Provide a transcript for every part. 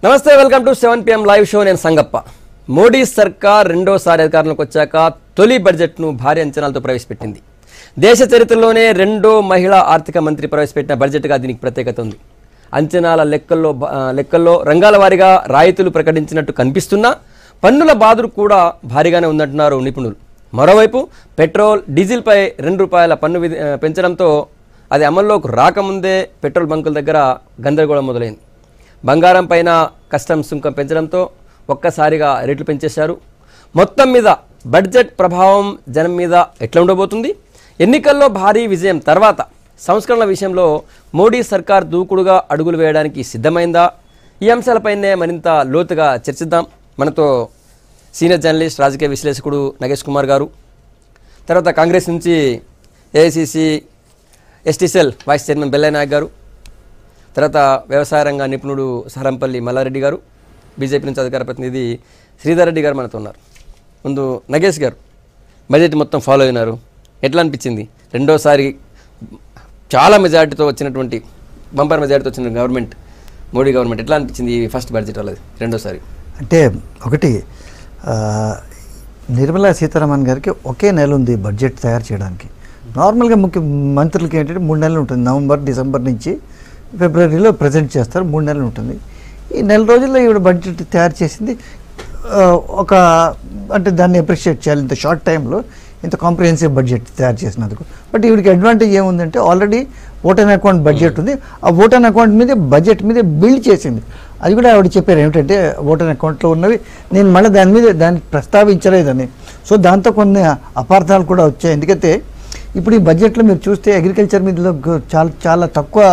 నమస్తే welcome to seven PM live show నేను సంగప్ప మోడీ సర్కార్ రెండోసారి అధికారంలోకి వచ్చాక తొలి బడ్జెట్ను భారీ అంచనాలతో ప్రవేశపెట్టింది దేశ చరిత్రలోనే రెండో మహిళా ఆర్థిక మంత్రి ప్రవేశపెట్టిన బడ్జెట్గా దీనికి ప్రత్యేకత ఉంది అంచనాల లెక్కల్లో బ- ఆ, లెక్కల్లో రంగాల వారీగా రాయితీలు ప్రకటించినట్టు కనిపిస్తున్నా పన్నుల బాధలు కూడా భారీగానే ఉందంటున్నారు నిపుణులు మరోవైపు పెట్రోల్ డీజిల్పై రెండు రూపాయల పన్ను విధి ఆ, పెంచడంతో అది అమల్లోకి రాకముందే పెట్రోల్ బంకుల దగ్గర గందరగోళం మొదలైంది బంగారం పైన కస్టమ్స్ సుంకం పెంచడంతో ఒక్కసారిగా రేట్లు పెంచేశారు మొత్తం మీద బడ్జెట్ ప్రభావం జనం మీద ఎట్లా ఉండబోతుంది ఎన్నికల్లో భారీ విజయం తర్వాత సంస్కరణల విషయంలో మోడీ సర్కార్ దూకుడుగా అడుగులు వేయడానికి సిద్ధమైందా ఈ అంశాలపైనే మరింత లోతుగా చర్చిద్దాం మనతో సీనియర్ జర్నలిస్ట్ రాజకీయ విశ్లేషకుడు నగేష్ కుమార్ గారు తర్వాత కాంగ్రెస్ నుంచి AICC ST cell vice chairman Bellaiah Naik గారు తర్వాత వ్యవసాయ రంగ నిపుణుడు సరంపల్లి మల్లారెడ్డి గారు బీజేపీ నుంచి అధికార ప్రతినిధి శ్రీధర్ రెడ్డి గారు మనతో ఉన్నారు ముందు నగేష్ గారు బడ్జెట్ మొత్తం ఫాలో అయినారు ఎట్లా అనిపించింది రెండోసారి చాలా మెజారిటీతో వచ్చినటువంటి బంపర్ మెజారిటీతో వచ్చిన గవర్నమెంట్ మోడీ గవర్నమెంట్ ఎట్లా అనిపించింది ఈ ఫస్ట్ బడ్జెట్ వాళ్ళది రెండోసారి అంటే ఒకటి ఆ, నిర్మలా సీతారామన్ గారికి ఒకే నెల ఉంది బడ్జెట్ తయారు చేయడానికి నార్మల్గా ముఖ్య మంత్రులకి ఏంటంటే మూడు నెలలు ఉంటుంది నవంబర్ డిసెంబర్ నుంచి ఫిబ్రవరిలో ప్రజెంట్ చేస్తారు మూడు నెలలు ఉంటుంది ఈ నెల రోజుల్లో ఈవిడ బడ్జెట్ తయారు చేసింది ఆ, ఒక అంటే దాన్ని అప్రిషియేట్ చేయాలి ఇంత షార్ట్ టైంలో ఇంత కాంప్రిహెన్సివ్ బడ్జెట్ తయారు చేసినందుకు బట్ ఈవిడికి అడ్వాంటేజ్ ఏముందంటే ఆల్రెడీ ఓటన్ అకౌంట్ బడ్జెట్ ఉంది ఆ ఓటన్ అకౌంట్ మీద బడ్జెట్ మీద బిల్డ్ చేసింది అది కూడా ఆవిడ చెప్పారు ఏమిటంటే ఓటన్ అకౌంట్లో ఉన్నవి నేను మళ్ళీ దాని మీద దాన్ని ప్రస్తావించలేదని సో దాంతో కొన్ని అపార్థాలు కూడా వచ్చాయి ఎందుకంటే ఇప్పుడు ఈ బడ్జెట్లో మీరు చూస్తే అగ్రికల్చర్ మీద చాలా చాలా తక్కువ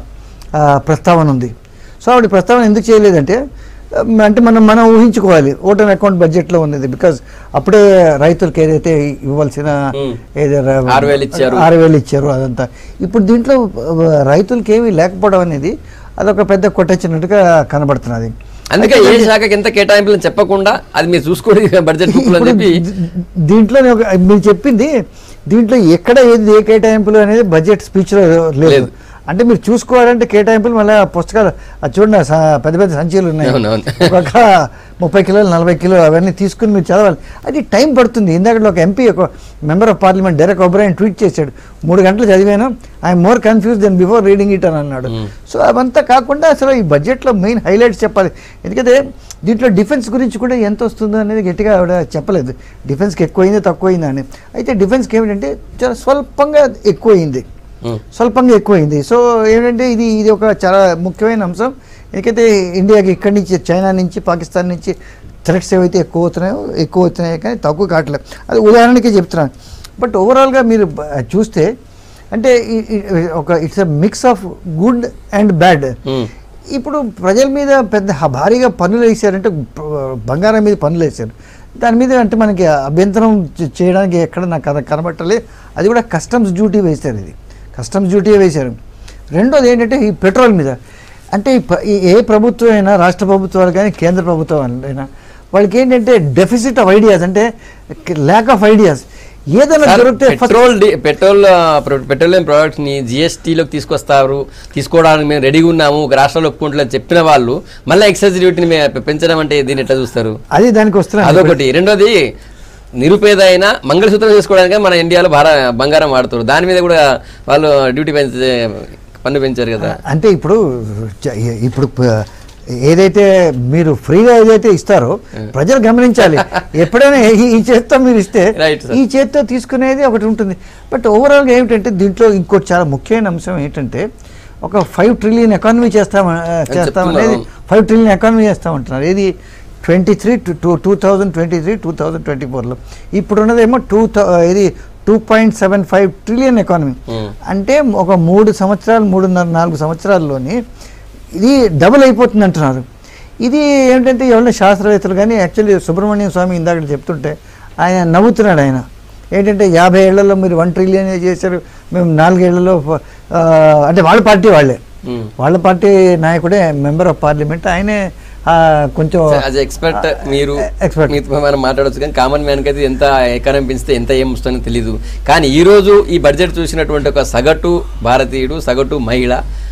ఆ, ప్రస్తావన ఉంది సో ఆవిడ ప్రస్తావన ఎందుకు చేయలేదంటే ఆ, అంటే మనం మనం ఊహించుకోవాలి ఓటన్ అకౌంట్ బడ్జెట్లో ఉన్నది బికాజ్ అప్పుడే రైతులకు ఏదైతే ఇవ్వాల్సిన Hmm. ఏదైతే ఆరు వేలు ఇచ్చారు. ఆరు వేలు ఇచ్చారు అదంతా ఇప్పుడు దీంట్లో ఆ, రైతులకి ఏమీ లేకపోవడం అనేది అదొక పెద్ద కొట్టచ్చినట్టుగా కనబడుతున్నది అందుకే ఏ శాఖకి ఎంత కేటాయింపులను చెప్పకుండా అది మీరు చూసుకోండి బడ్జెట్ బుక్లో ఇప్పుడు చెప్పి దీ- దీంట్లోనే ఒక మీరు చెప్పింది దీంట్లో ఎక్కడ ఏది ఏ కేటాయింపులు అనేది బడ్జెట్ స్పీచ్లో లేదు లేదు. అంటే మీరు చూసుకోవాలంటే కేటాయింపులు మళ్ళీ ఆ పుస్తకాలు అది చూడండి ఆ స- పెద్ద పెద్ద సంచీలు ఉన్నాయి అవునవును. ఒక ముప్పై కిలోలు నలభై కిలోలు అవన్నీ తీసుకుని మీరు చదవాలి అది టైం పడుతుంది ఇందాక ఒక ఎంపీ ఒక member of parliament Derek O'Brien tweet చేశాడు మూడు గంటలు చదివాను I'm more confuse than before reading it అని అన్నాడు సో అవంతా కాకుండా అసలు ఈ బడ్జెట్లో మెయిన్ హైలైట్స్ చెప్పాలి ఎందుకంటే దీంట్లో డిఫెన్స్ గురించి కూడా ఎంత వస్తుందో అనేది గట్టిగా ఆవిడ చెప్పలేదు డిఫెన్స్కి ఎక్కువైంది తక్కువైంది అని అయితే డిఫెన్స్కి ఏమిటంటే చాలా స్వల్పంగా ఎక్కువైంది ఉమ్. స్వల్పంగా ఎక్కువైంది సో ఏంటంటే ఇది ఇది ఒక చాలా ముఖ్యమైన అంశం ఎందుకైతే ఇండియాకి ఇక్కడి నుంచి చైనా నుంచి పాకిస్తాన్ నుంచి థ్రెట్స్ ఏవైతే ఎక్కువ అవుతున్నాయో ఎక్కువ అవుతున్నాయో కానీ తక్కువ కావట్లేదు అది ఉదాహరణకి చెప్తున్నాను బట్ ఓవరాల్గా మీరు బ- చూస్తే అంటే ఈ- ఈ- ఒక it's a mix of good and bad um. ఇప్పుడు ప్రజల మీద పెద్ద హ- భారీగా పన్నులు వేసారంటే ప- బంగారం మీద పన్నులు వేశారు దాని మీద అంటే మనకి అభ్యంతరం చే- చేయడానికి ఎక్కడ నాకు కన కనబట్టలే అది కూడా కస్టమ్స్ డ్యూటీ వేశారు ఇది కస్టమ్స్ డ్యూటీ వేశారు రెండోది ఏంటంటే ఈ పెట్రోల్ మీద అంటే ఈ ప- ఈ ఏ ప్రభుత్వం అయినా రాష్ట్ర ప్రభుత్వాలు కానీ కేంద్ర ప్రభుత్వం అయినా వాళ్ళకి ఏంటంటే డెఫిసిట్ ఆఫ్ ఐడియాస్ అంటే ల్యాక్ ఆఫ్ ఐడియాస్ ఏదైనా సార్, దొరికితే first- పెట్రోల్ డి- పెట్రోల్ ఆ, ప్రొ- పెట్రోలియం ప్రొడక్ట్స్ ని జిఎస్టీలోకి తీసుకొస్తారు తీసుకోవడానికి మేము రెడీగా ఉన్నాము ఒక రాష్ట్రంలో ఒప్పుకుంటున్నాం చెప్పిన వాళ్ళు మళ్ళీ ఎక్సైజ్ డ్యూటీని మే- పెంచడం అంటే దీన్ని ఎట్లా చూస్తారు అది దానికి వస్తున్నాను అదొకటి రెండోది నిరుపేద అయినా మంగళసూత్రం చేసుకోవడానికి మన ఇండియాలో భార బంగారం వాడుతారు దాని మీద కూడా వాళ్ళు డ్యూటీ పెంచే పన్ను పెంచారు కదా అంటే ఇప్పుడు చ- ఇప్పుడు ప- ఏదైతే మీరు ఫ్రీగా ఏదైతే ఇస్తారో ప్రజలు గమనించాలి ఎప్పుడైనా ఈ- ఈ చేత్తో మీరు ఇస్తే Right, sir. ఈ చేత్తో తీసుకునేది ఒకటి ఉంటుంది బట్ ఓవరాల్గా ఏమిటంటే దీంట్లో ఇంకోటి చాలా ముఖ్యమైన అంశం ఏంటంటే ఒక ఫైవ్ ట్రిలియన్ ఎకానమీ చేస్తాం చేస్తాం అనేది చెప్తున్నారు. ఫైవ్ ట్రిలియన్ ఎకానమీ చేస్తామంటున్నారు ఏది twenty three two two thousand twenty three two thousand twenty ఫోర్లో ఇప్పుడు ఉన్నదేమో టూ ఇది two point seven five trillion economy Hmm. అంటే ఒక మూడు సంవత్సరాలు మూడున్నర నాలుగు సంవత్సరాల్లోని ఇది డబుల్ అయిపోతుంది అంటున్నారు ఇది ఏంటంటే ఎవరైనా శాస్త్రవేత్తలు కానీ యాక్చువల్లీ సుబ్రహ్మణ్యం స్వామి ఇందాక చెప్తుంటే ఆయన నవ్వుతున్నాడు ఆయన ఏంటంటే యాభై ఏళ్లలో మీరు వన్ ట్రిలియన్ చేశారు మేము నాలుగేళ్లలో ఆ, అంటే వాళ్ళ పార్టీ వాళ్ళే ఉమ్. వాళ్ళ పార్టీ నాయకుడే మెంబర్ ఆఫ్ పార్లమెంట్ ఆయనే ఆ, కొంచెం యాజ్ ఎక్స్పర్ట్ మీరు expert. మీతో మనం మాట్లాడొచ్చు కానీ కామన్ మ్యాన్ కి అయితే ఎంత ఎకానమీ పెంచితే ఎంత ఏం వస్తుందో తెలియదు కానీ ఈ రోజు ఈ బడ్జెట్ చూసినటువంటి ఒక సగటు భారతీయుడు సగటు మహిళ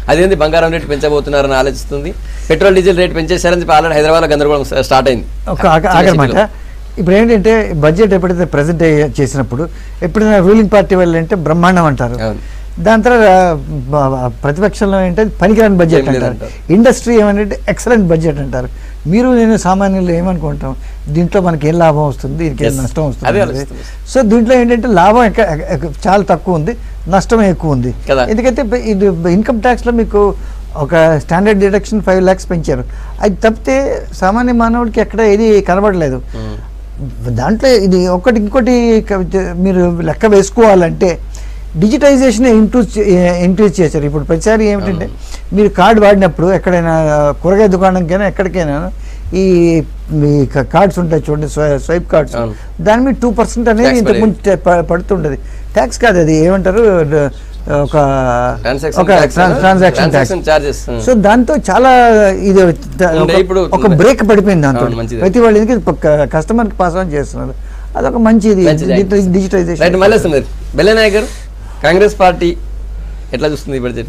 అదేంది బంగారం రేటు పెంచబోతున్నారని ఆలోచిస్తుంది పెట్రోల్ డీజిల్ రేటు పెంచేశారని చెప్పి ఆల్రెడీ హైదరాబాద్లో గందరగోళం స్టార్ట్ అయింది ఒక ఆగనమాట ఇప్పుడు ఏంటంటే బడ్జెట్ ఎప్పుడైతే ప్రజెంట్ చేసినప్పుడు ఎప్పుడైనా రూలింగ్ పార్టీ వాళ్ళు అంటే బ్రహ్మాండం అంటారు అవును. దాని తర్వాత బ- బ- ప్రతిపక్షంలో ఏంటంటే పనికిరాని బడ్జెట్ ఏం అంటారు లేదంటారు. ఇండస్ట్రీ ఏమంటే ఎక్సలెంట్ బడ్జెట్ అంటారు మీరు నేను సామాన్యులు ఏమనుకుంటాం దీంట్లో మనకి ఏం లాభం వస్తుంది దీనికి ఏం Yes. నష్టం అదే వస్తుంది ఆలోచిస్తుంది. సో దీంట్లో ఏంటంటే లాభం ఎక్క- ఎక్క- చాలా తక్కువ ఉంది నష్టం ఎక్కువ ఉంది కదా. ఎందుకంటే బ- ఇది ఇన్కమ్ ట్యాక్స్లో మీకు ఒక స్టాండర్డ్ డిడక్షన్ ఫైవ్ ల్యాక్స్ పెంచారు అది తప్పితే సామాన్య మానవుడికి ఎక్కడ ఏది కనబడలేదు దాంట్లో ఇది ఒకటి ఇంకోటి క- మీరు లెక్క వేసుకోవాలంటే డిజిటైజేషన్ ఇంట్రూస్ ఇంట్రూస్ చేశారు ఇప్పుడు ప్రతిసారి ఏమిటంటే మీరు కార్డు వాడినప్పుడు ఎక్కడైనా కూరగాయ దుకాణంకైనా ఎక్కడికైనా ఈ మీ కార్డ్స్ ఉంటాయి చూడండి స్వై- స్వైప్ కార్డ్స్ అవును. దాని మీద టూ పర్సెంట్ అనేది Tax ఇంతకుముందు ట- ప- పడుతుండేది ట్యాక్స్ కాదు అది ఏమంటారు డ- ఒక Transaction ఒక tax, transaction tax transaction charges. Hmm. So దాంతో చాలా ఇది ద- ఉండే ఒక- ఇప్పుడు ఒక బ్రేక్ పడిపోయింది దాంతో అవును, మంచిది. ప్రతి వాళ్ళు ఎందుకంటే కస్టమర్కి పాస్ ఆన్ చేస్తున్నారు అదొక మంచిది మంచిది. రైట్ డిజిటైజేషన్ మళ్ళీ వస్తుంది బెల్లనాయక్ గారు కాంగ్రెస్ పార్టీ ఎట్లా చూస్తుంది ఈ బడ్జెట్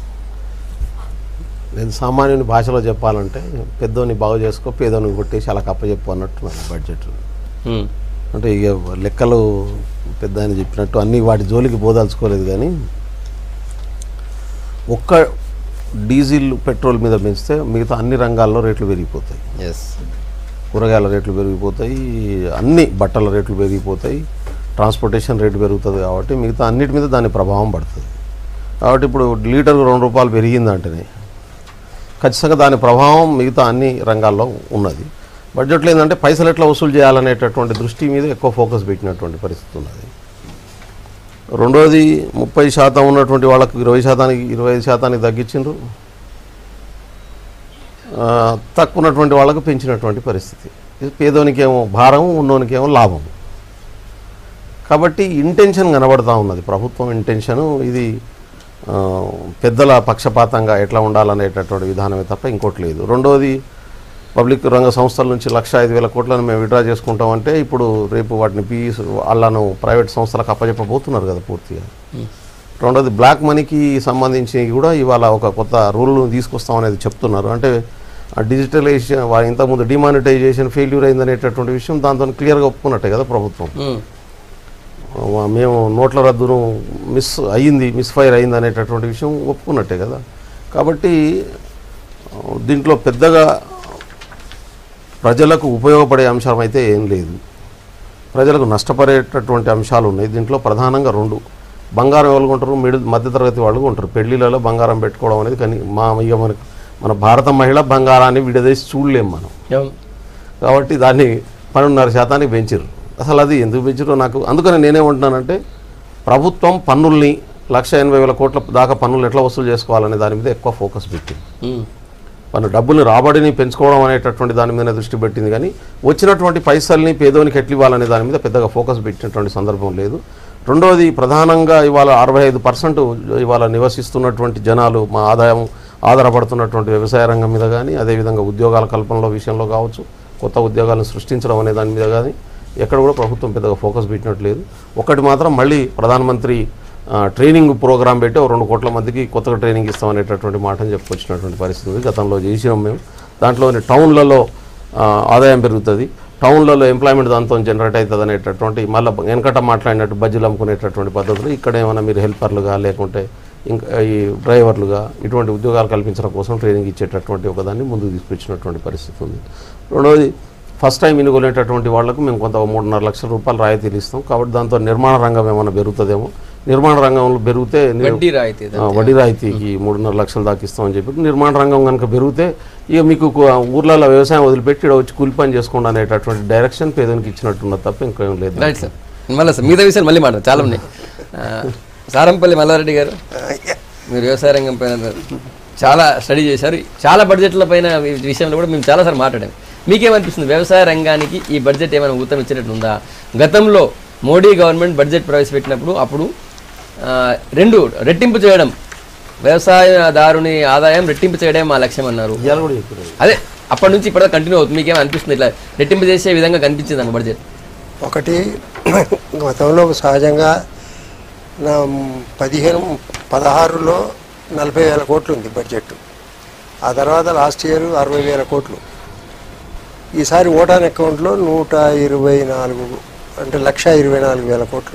నేను సామాన్యుని భాషలో చెప్పాలంటే పెద్దోని బాగు చేసుకో పేదోని కొట్టేసి అలా కప్పచెప్పు అన్నట్టు నాకు బడ్జెట్ అంటే ఇక లెక్కలు పెద్ద ఆయన చెప్పినట్టు అన్ని వాటి జోలికి పోదలుచుకోలేదు కానీ ఒక్క డీజిల్ పెట్రోల్ మీద పెంచితే మిగతా అన్ని రంగాల్లో రేట్లు పెరిగిపోతాయి ఎస్ కూరగాయల రేట్లు పెరిగిపోతాయి అన్ని బట్టల రేట్లు పెరిగిపోతాయి ట్రాన్స్పోర్టేషన్ రేటు పెరుగుతుంది కాబట్టి మిగతా అన్నిటి మీద దాని ప్రభావం పడుతుంది కాబట్టి ఇప్పుడు లీటర్ రెండు రూపాయలు పెరిగిందంటేనే ఖచ్చితంగా దాని ప్రభావం మిగతా అన్ని రంగాల్లో ఉన్నది బడ్జెట్లో ఏంటంటే పైసలు ఎట్లా వసూలు చేయాలనేటటువంటి దృష్టి మీద ఎక్కువ ఫోకస్ పెట్టినటువంటి పరిస్థితి ఉన్నది రెండోది ముప్పై శాతం ఉన్నటువంటి వాళ్ళకు ఇరవై శాతానికి ఇరవై ఐదు శాతానికి తగ్గించిండ్రు ఆ, తక్కువ ఉన్నటువంటి వాళ్ళకు పెంచినటువంటి పరిస్థితి ఇది పేదోనికేమో భారం ఉన్నోనికేమో లాభం కాబట్టి ఇంటెన్షన్ కనబడతా ఉన్నది ప్రభుత్వం ఇంటెన్షను ఇది ఆ, పెద్దల పక్షపాతంగా ఎట్లా ఉండాలనేటటువంటి విధానమే తప్ప ఇంకోటి లేదు రెండోది పబ్లిక్ రంగ సంస్థల నుంచి లక్ష ఐదు వేల కోట్లను మేము విడ్రా చేసుకుంటామంటే ఇప్పుడు రేపు వాటిని పీస్ వాళ్ళను ప్రైవేట్ సంస్థలకు అప్పచెప్పబోతున్నారు కదా పూర్తిగా రెండోది బ్లాక్ మనీకి సంబంధించి కూడా ఇవాళ ఒక కొత్త రూల్ను తీసుకొస్తాం అనేది చెప్తున్నారు అంటే ఆ డిజిటలైజేషన్ వా- ఇంతకుముందు డిమానిటైజేషన్ ఫెయిల్యూర్ అయిందనేటటువంటి విషయం దాంతో క్లియర్గా ఒప్పుకున్నట్టే కదా ప్రభుత్వం వా- మేము నోట్ల రద్దును మిస్ అయ్యింది మిస్ ఫైర్ అయింది అనేటటువంటి విషయం ఒప్పుకున్నట్టే కదా కాబట్టి ఆ, దీంట్లో పెద్దగా ప్రజలకు ఉపయోగపడే అంశం అయితే ఏం లేదు ప్రజలకు నష్టపడేటటువంటి అంశాలు ఉన్నాయి దీంట్లో ప్రధానంగా రెండు బంగారం ఎవరు కొంటారు మిడిల్ మధ్యతరగతి వాళ్ళు కొంటారు పెళ్లిళ్ళలో బంగారం పెట్టుకోవడం అనేది కానీ మా ఇక మన మన భారత మహిళ బంగారాన్ని విడదీసి చూడలేం మనం కాబట్టి దాన్ని పన్నెండున్నర శాతానికి పెంచారు అసలు అది ఎందుకు పెంచారో నాకు అందుకని నేనేమంటున్నానంటే ప్రభుత్వం పన్నుల్ని లక్ష ఎనభై వేల కోట్ల దాకా పన్నులు ఎట్లా వసూలు చేసుకోవాలనే దాని మీద ఎక్కువ ఫోకస్ పెట్టింది మన డబ్బుల్ని రాబడిని పెంచుకోవడం అనేటటువంటి దాని మీద దృష్టి పెట్టింది కానీ వచ్చినటువంటి పైసల్ని పేదోనికి ఎట్లు ఇవ్వాలనే దాని మీద పెద్దగా ఫోకస్ పెట్టినటువంటి సందర్భం లేదు రెండవది ప్రధానంగా ఇవాళ అరవై ఐదు పర్సెంట్ ఇవాళ నివసిస్తున్నటువంటి జనాలు మా ఆదాయం ఆధారపడుతున్నటువంటి వ్యవసాయ రంగం మీద కానీ అదేవిధంగా ఉద్యోగాల కల్పనలో విషయంలో కావచ్చు కొత్త ఉద్యోగాలను సృష్టించడం అనే దాని మీద కానీ ఎక్కడ కూడా ప్రభుత్వం పెద్దగా ఫోకస్ పెట్టినట్లేదు ఒకటి మాత్రం మళ్ళీ ప్రధానమంత్రి ఆ, ట్రైనింగ్ ప్రోగ్రామ్ పెట్టి ఓ రెండు కోట్ల మందికి కొత్తగా ట్రైనింగ్ ఇస్తామనేటటువంటి మాటను చెప్పుకొచ్చినటువంటి పరిస్థితి ఉంది గతంలో చేసినాం మేము దాంట్లోని టౌన్లలో ఆ, ఆదాయం పెరుగుతుంది టౌన్లలో ఎంప్లాయ్మెంట్ దాంతో జనరేట్ అవుతుంది అనేటటువంటి మళ్ళీ వెనకట మాట్లాడినట్టు బజ్జీలు అమ్ముకునేటటువంటి పద్ధతులు ఇక్కడ ఏమైనా మీరు హెల్పర్లుగా లేకుంటే ఇంకా ఈ డ్రైవర్లుగా ఇటువంటి ఉద్యోగాలు కల్పించడం కోసం ట్రైనింగ్ ఇచ్చేటటువంటి ఒకదాన్ని ముందుకు తీసుకొచ్చినటువంటి పరిస్థితి ఉంది రెండవది ఫస్ట్ టైం ఇనుగొనేటటువంటి వాళ్ళకు మేము కొంత ఓ మూడున్నర లక్షల రూపాయలు రాయితీలు ఇస్తాం కాబట్టి దాంతో నిర్మాణ రంగం ఏమైనా పెరుగుతుందేమో నిర్మాణ రంగంలో పెరిగితే ని- వడ్డీ రాయితీ ఆ, వడ్డీ రాయితీకి మూడున్నర లక్షలు దాకా ఇస్తామని చెప్పి నిర్మాణ రంగం కనుక పెరిగితే ఇక మీకు కు- ఊర్లలో వ్యవసాయం వదిలిపెట్టి ఇక్కడ వచ్చి కూలి పని చేసుకోండి అనేటటువంటి డైరెక్షన్ పేదనికి ఇచ్చినట్టున్నది తప్ప ఇంకేం లేదు రైట్ సార్ మళ్ళీ సార్ మిగతా విషయాలు మళ్ళీ మాట్లాడు చాలా ఉన్నాయి ఆ, సారంపల్లి మల్లారెడ్డి గారు మీరు వ్యవసాయ రంగం పైన చాలా స్టడీ చేశారు చాలా బడ్జెట్ల పైన ఈ విషయంలో కూడా మేము చాలాసార్లు మాట్లాడాం మీకేమనిపిస్తుంది వ్యవసాయ రంగానికి ఈ బడ్జెట్ ఏమైనా ఊతం ఇచ్చినట్టు ఉందా గతంలో మోడీ గవర్నమెంట్ బడ్జెట్ ప్రవేశపెట్టినప్పుడు అప్పుడు ఆ, రెండు రెట్టింపు చేయడం వ్యవసాయదారుని ఆదాయం రెట్టింపు చేయడం మా లక్ష్యం అన్నారు ఇవాళ కూడా చెప్పారు అదే అప్పటి నుంచి ఇప్పటిదాకా కంటిన్యూ అవుతుంది మీకేం అనిపిస్తుంది ఇట్లా రెట్టింపు చేసే విధంగా కనిపించింది అన్న బడ్జెట్ ఒకటి గతంలో సహజంగా నా పదిహేను పదహారులో నలభై వేల కోట్లు ఉంది బడ్జెట్ ఆ తర్వాత లాస్ట్ ఇయర్ అరవై వేల కోట్లు ఈసారి ఓటాన్ అకౌంట్లో నూట ఇరవై నాలుగు అంటే లక్ష ఇరవై నాలుగు వేల కోట్లు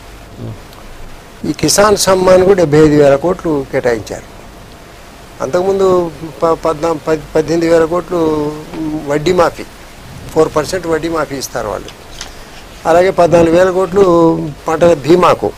ఈ కిసాన్ సమ్మాన్ కూడా డెబ్బై ఐదు వేల కోట్లు కేటాయించారు అంతకుముందు ప పద్నా పద్ పద్దెనిమిది వేల కోట్లు వడ్డీ మాఫీ ఫోర్ పర్సెంట్ వడ్డీ మాఫీ ఇస్తారు వాళ్ళు అలాగే పద్నాలుగు వేల కోట్లు పంటల బీమాకు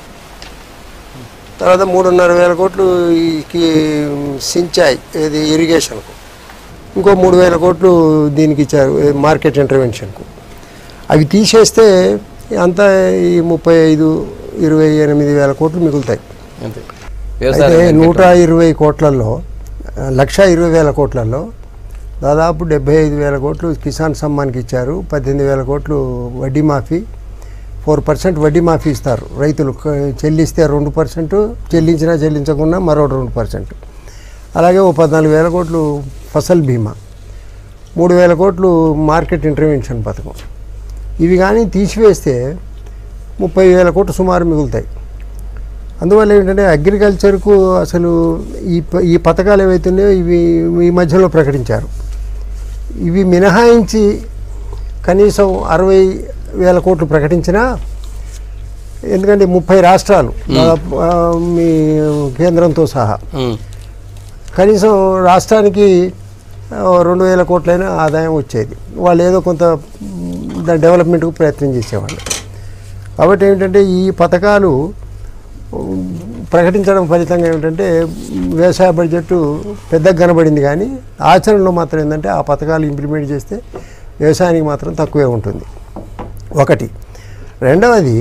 తర్వాత మూడున్నర వేల కోట్లు ఈ కి- సించాయ్ ఇది ఇరిగేషన్కు ఇంకో మూడు వేల కోట్లు దీనికి ఇచ్చారు ఏ మార్కెట్ ఇంటర్వెన్షన్కు అవి తీసేస్తే అంతా ఈ ముప్పై ఐదు ఇరవై ఎనిమిది వేల కోట్లు మిగులుతాయి అంతే అయితే వ్యవసాయ నూట ఇరవై కోట్లలో ఆ, లక్ష ఇరవై వేల కోట్లలో దాదాపు డెబ్బై ఐదు వేల కోట్లు కిసాన్ సమ్మాన్కి ఇచ్చారు పద్దెనిమిది వేల కోట్లు వడ్డీ మాఫీ ఫోర్ పర్సెంట్ వడ్డీ మాఫీ ఇస్తారు రైతులు క- చెల్లిస్తే రెండు పర్సెంట్ చెల్లించినా చెల్లించకుండా మరో రెండు పర్సెంట్ అలాగే ఓ పద్నాలుగు వేల కోట్లు ఫసల్ బీమా మూడు వేల కోట్లు మార్కెట్ ఇంటర్వెన్షన్ పథకం ఇవి కానీ తీసివేస్తే ముప్పై వేల కోట్లు సుమారు మిగులుతాయి అందువల్ల ఏంటంటే అగ్రికల్చర్కు అసలు ఈ ప- ఈ పథకాలు ఏవైతున్నాయో ఇవి ఈ మధ్యలో ప్రకటించారు ఇవి మినహాయించి కనీసం అరవై వేల కోట్లు ప్రకటించినా ఎందుకంటే ముప్పై రాష్ట్రాలు దాదాపు, ఆ, మీ కేంద్రంతో సహా ఉమ్. కనీసం రాష్ట్రానికి ఆ, రెండు వేల కోట్లైనా ఆదాయం వచ్చేది వాళ్ళు ఏదో కొంత మ్, దాని డెవలప్మెంట్కు ప్రయత్నం చేసేవాళ్ళు కాబట్టి ఏమిటంటే ఈ పథకాలు ఉమ్, ప్రకటించడం ఫలితంగా ఏమిటంటే మ్, వ్యవసాయ బడ్జెట్ పెద్దగా కనబడింది కానీ ఆచరణలో మాత్రం ఏంటంటే ఆ పథకాలు ఇంప్లిమెంట్ చేస్తే వ్యవసాయానికి మాత్రం తక్కువే ఉంటుంది ఒకటి రెండవది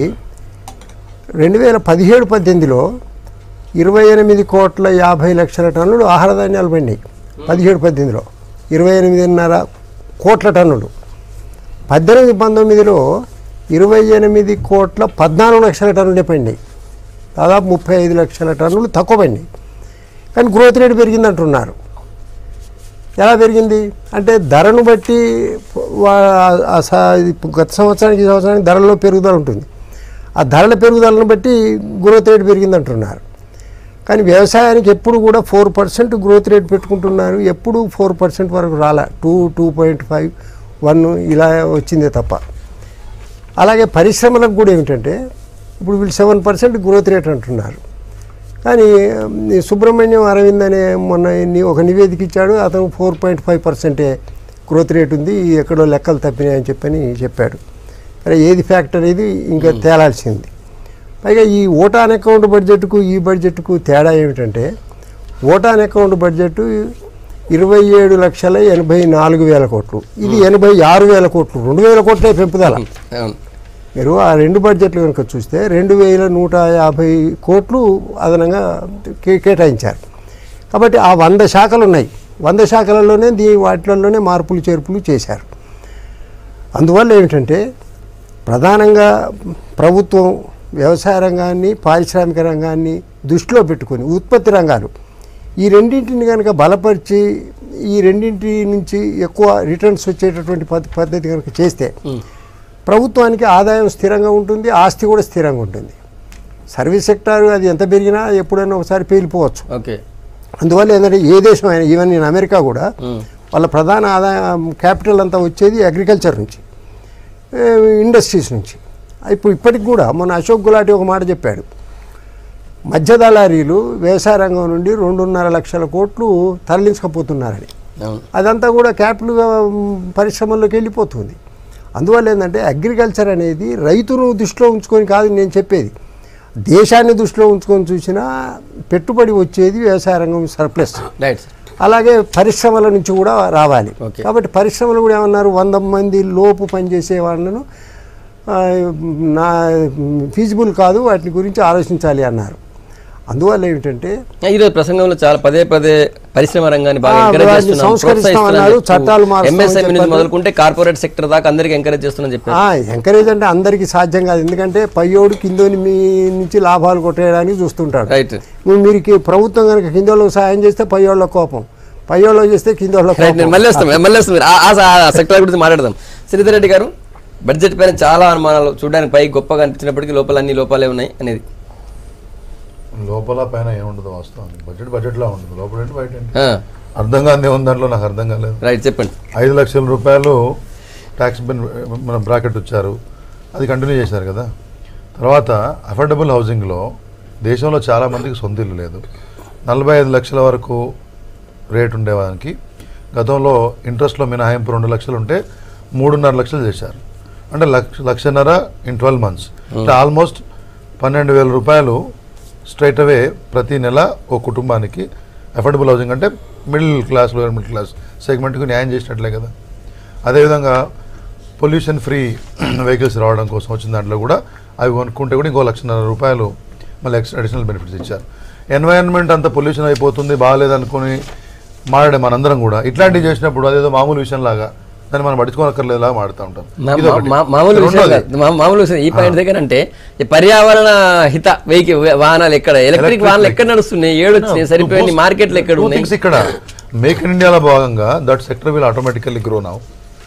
రెండు వేల పదిహేడు పద్దెనిమిదిలో ఇరవై ఎనిమిది కోట్ల యాభై లక్షల టన్నులు ఆహార ధాన్యాలు పండినాయి పదిహేడు పద్దెనిమిదిలో ఇరవై ఎనిమిదిన్నర కోట్ల టన్నులు పద్దెనిమిది పంతొమ్మిదిలో ఇరవై ఎనిమిది కోట్ల పద్నాలుగు లక్షల టన్నులే పండినాయి దాదాపు ముప్పై ఐదు లక్షల టన్నులు తక్కువ పండినాయి కానీ గ్రోత్ రేట్ పెరిగింది అంటున్నారు ఎలా పెరిగింది అంటే ధరను బట్టి వా- ఆ స- గత సంవత్సరానికి ఈ సంవత్సరానికి ధరల్లో పెరుగుదల ఉంటుంది ఆ ధరల పెరుగుదలను బట్టి గ్రోత్ రేట్ పెరిగింది అంటున్నారు కానీ వ్యవసాయానికి ఎప్పుడు కూడా ఫోర్ పర్సెంట్ గ్రోత్ రేట్ పెట్టుకుంటున్నారు ఎప్పుడు ఫోర్ పర్సెంట్ వరకు రాలే two two point five one ఇలా వచ్చిందే తప్ప అలాగే పరిశ్రమలకు కూడా ఏమిటంటే ఇప్పుడు వీళ్ళు సెవెన్ పర్సెంట్ గ్రోత్ రేట్ అంటున్నారు కానీ ఉమ్, ఈ సుబ్రహ్మణ్యం అరవింద్ అనే మొన్న ని- ఒక నివేదిక ఇచ్చాడు అతను ఫోర్ పాయింట్ ఫైవ్ పర్సెంటే గ్రోత్ రేట్ ఉంది ఎక్కడో లెక్కలు తప్పినాయని చెప్పని చెప్పాడు మరి ఏది ఫ్యాక్ట్ అనేది ఇంకా తేలాల్సింది పైగా ఈ ఓటాన్ అకౌంట్ బడ్జెట్కు ఈ బడ్జెట్కు తేడా ఏమిటంటే ఓటాన్ అకౌంట్ బడ్జెట్ ఇరవై ఏడు లక్షల ఎనభై నాలుగు వేల కోట్లు ఇది ఎనభై ఆరు వేల కోట్లు రెండు వేల కోట్లే పెంపుదల అవును మీరు ఆ రెండు బడ్జెట్లు కనుక చూస్తే రెండు వేల నూట యాభై కోట్లు అదనంగా కే- కేటాయించారు కాబట్టి ఆ వంద శాఖలు ఉన్నాయి వంద శాఖలలోనే దీ వాటిలలోనే మార్పులు చేర్పులు చేశారు అందువల్ల ఏమిటంటే ప్రధానంగా ప్రభుత్వం వ్యవసాయ రంగాన్ని పారిశ్రామిక రంగాన్ని దృష్టిలో పెట్టుకొని ఉత్పత్తి రంగాలు ఈ రెండింటిని కనుక బలపరిచి ఈ రెండింటి నుంచి ఎక్కువ రిటర్న్స్ వచ్చేటటువంటి పద్ధ- పద్ధతి కనుక చేస్తే ప్రభుత్వానికి ఆదాయం స్థిరంగా ఉంటుంది ఆస్తి కూడా స్థిరంగా ఉంటుంది సర్వీస్ సెక్టార్ అది ఎంత పెరిగినా ఎప్పుడైనా ఒకసారి పేలిపోవచ్చు ఓకే అందువల్ల ఏంటంటే ఏ దేశం అయినా ఈవెన్ నేను అమెరికా కూడా వాళ్ళ ప్రధాన ఆదాయం క్యాపిటల్ అంతా వచ్చేది అగ్రికల్చర్ నుంచి ఏ, ఇండస్ట్రీస్ నుంచి ఇప్పుడు ఇప్పటికి కూడా మొన్న అశోక్ గులాటి ఒక మాట చెప్పాడు మధ్య దళారీలు వ్యవసాయ రంగం నుండి రెండున్నర లక్షల కోట్లు తరలించకపోతున్నారని అవును అదంతా కూడా క్యాపిటల్ పరిశ్రమల్లోకి వెళ్ళిపోతుంది అందువల్ల ఏంటంటే అగ్రికల్చర్ అనేది రైతును దృష్టిలో ఉంచుకొని కాదు నేను చెప్పేది దేశాన్ని దృష్టిలో ఉంచుకొని చూసినా పెట్టుబడి వచ్చేది వ్యవసాయ రంగం సర్ప్లస్ రైట్ సార్ అలాగే పరిశ్రమల నుంచి కూడా రావాలి ఓకే. కాబట్టి పరిశ్రమలు కూడా ఏమన్నారు వంద మంది లోపు పనిచేసే వాళ్ళను ఆ, నా ఫీజిబుల్ కాదు వాటి గురించి ఆలోచించాలి అన్నారు అందువల్ల ఏమిటంటే ఈరోజు ప్రసంగంలో చాలా పదే పదే పరిశ్రమ రంగాన్ని బాగా ఆ, ఎంకరేజ్ వాటిని చేస్తున్నాం సంస్కరిస్తాం అన్నారు, చట్టాలు మారుస్తాం అని ఎంఎస్ఎంఈ నుంచి చెప్పారు. మొదలుకుంటే కార్పొరేట్ సెక్టర్ దాకా అందరికి ఎంకరేజ్ చేస్తున్నాం చెప్పారు ఎంకరేజ్ అంటే అందరికీ సాధ్యం కాదు ఎందుకంటే పయ్యోడు కిందోని మీ నుంచి లాభాలు కొట్టేయడానికి చూస్తుంటాడు రైట్ ఇప్పుడు మీరు కి- ప్రభుత్వం కనుక కిందోళ్ళకి సాయం చేస్తే పయ్యోళ్ళ కోపం పయ్యోళ్ళకి చేస్తే కిందోళ్ళ రైట్ నేను కోపం మళ్ళీ వస్తాం మళ్ళీ వస్తాం ఆ- ఆ సెక్టర్ గురించి మాట్లాడదాం శ్రీధర్ రెడ్డి గారు బడ్జెట్ పైన చాలా అనుమానాలు చూడడానికి పై గొప్పగా అనిపించినప్పటికీ లోపల అన్ని లోపాలే ఉన్నాయి అనేది లోపల పైన ఏముండదు వాస్తవానికి బడ్జెట్ బడ్జెట్లో ఉంటుంది లోపల ఏంటి బయట ఏంటి ఆ, అర్థం కాని ఉంది దాంట్లో నాకు అర్థం కాలేదు రైట్ చెప్పండి ఐదు లక్షల రూపాయలు ట్యాక్స్ బిన్ మన బ్రాకెట్ వచ్చారు అది కంటిన్యూ చేశారు కదా తర్వాత అఫోర్డబుల్ హౌసింగ్లో దేశంలో చాలా మందికి సొంత ఇల్లు లేదు నలభై ఐదు లక్షల వరకు రేట్ ఉండేవానికి గతంలో ఇంట్రెస్ట్లో మినహాయింపు రెండు లక్షలు ఉంటే మూడున్నర లక్షలు చేశారు అంటే లక్ష లక్షన్నర ఇన్ ట్వెల్వ్ మంత్స్ అంటే ఆల్మోస్ట్ పన్నెండు వేల రూపాయలు స్ట్రైట్ అవే ప్రతి నెల ఓ కుటుంబానికి అఫోర్డబుల్ హౌసింగ్ అంటే middle class lower middle class సెగ్మెంట్కి న్యాయం చేసినట్లే కదా అదేవిధంగా పొల్యూషన్ ఫ్రీ వెహికల్స్ రావడం కోసం వచ్చిన దాంట్లో కూడా అవి కొనుక్కుంటే కూడా ఇంకో లక్షన్నర రూపాయలు మళ్ళీ ఎక్స్ట్రా అడిషనల్ బెనిఫిట్స్ ఇచ్చారు ఎన్వైరన్మెంట్ అంత పొల్యూషన్ అయిపోతుంది బాగాలేదనుకుని మాట్లాడే మనందరం కూడా ఇట్లాంటివి చేసినప్పుడు అదేదో మామూలు విషయం లాగా దాన్ని మనం పడుచుకోనక్కర్లేదులా మాడుతూ ఉంటాం మా- ఇది ఒకటి. మా- మామూలు విషయం రెండోది, కాదు. మా- మామూలు విషయం ఈ పాయింట్ దగ్గర అంటే ఈ పర్యావరణ హిత వెహికల్ వాహనాలు ఎక్కడ ఎలక్ట్రిక్ Electric వాహనాలు ఎక్కడ నడుస్తున్నాయి ఏడు వచ్చినాయి No, సరిపోయింది two మార్కెట్లు ఎక్కడ two ఉన్నాయి things ఇక్కడ మేక్ ఇన్ ఇండియాలో భాగంగా that sector will automatically grow now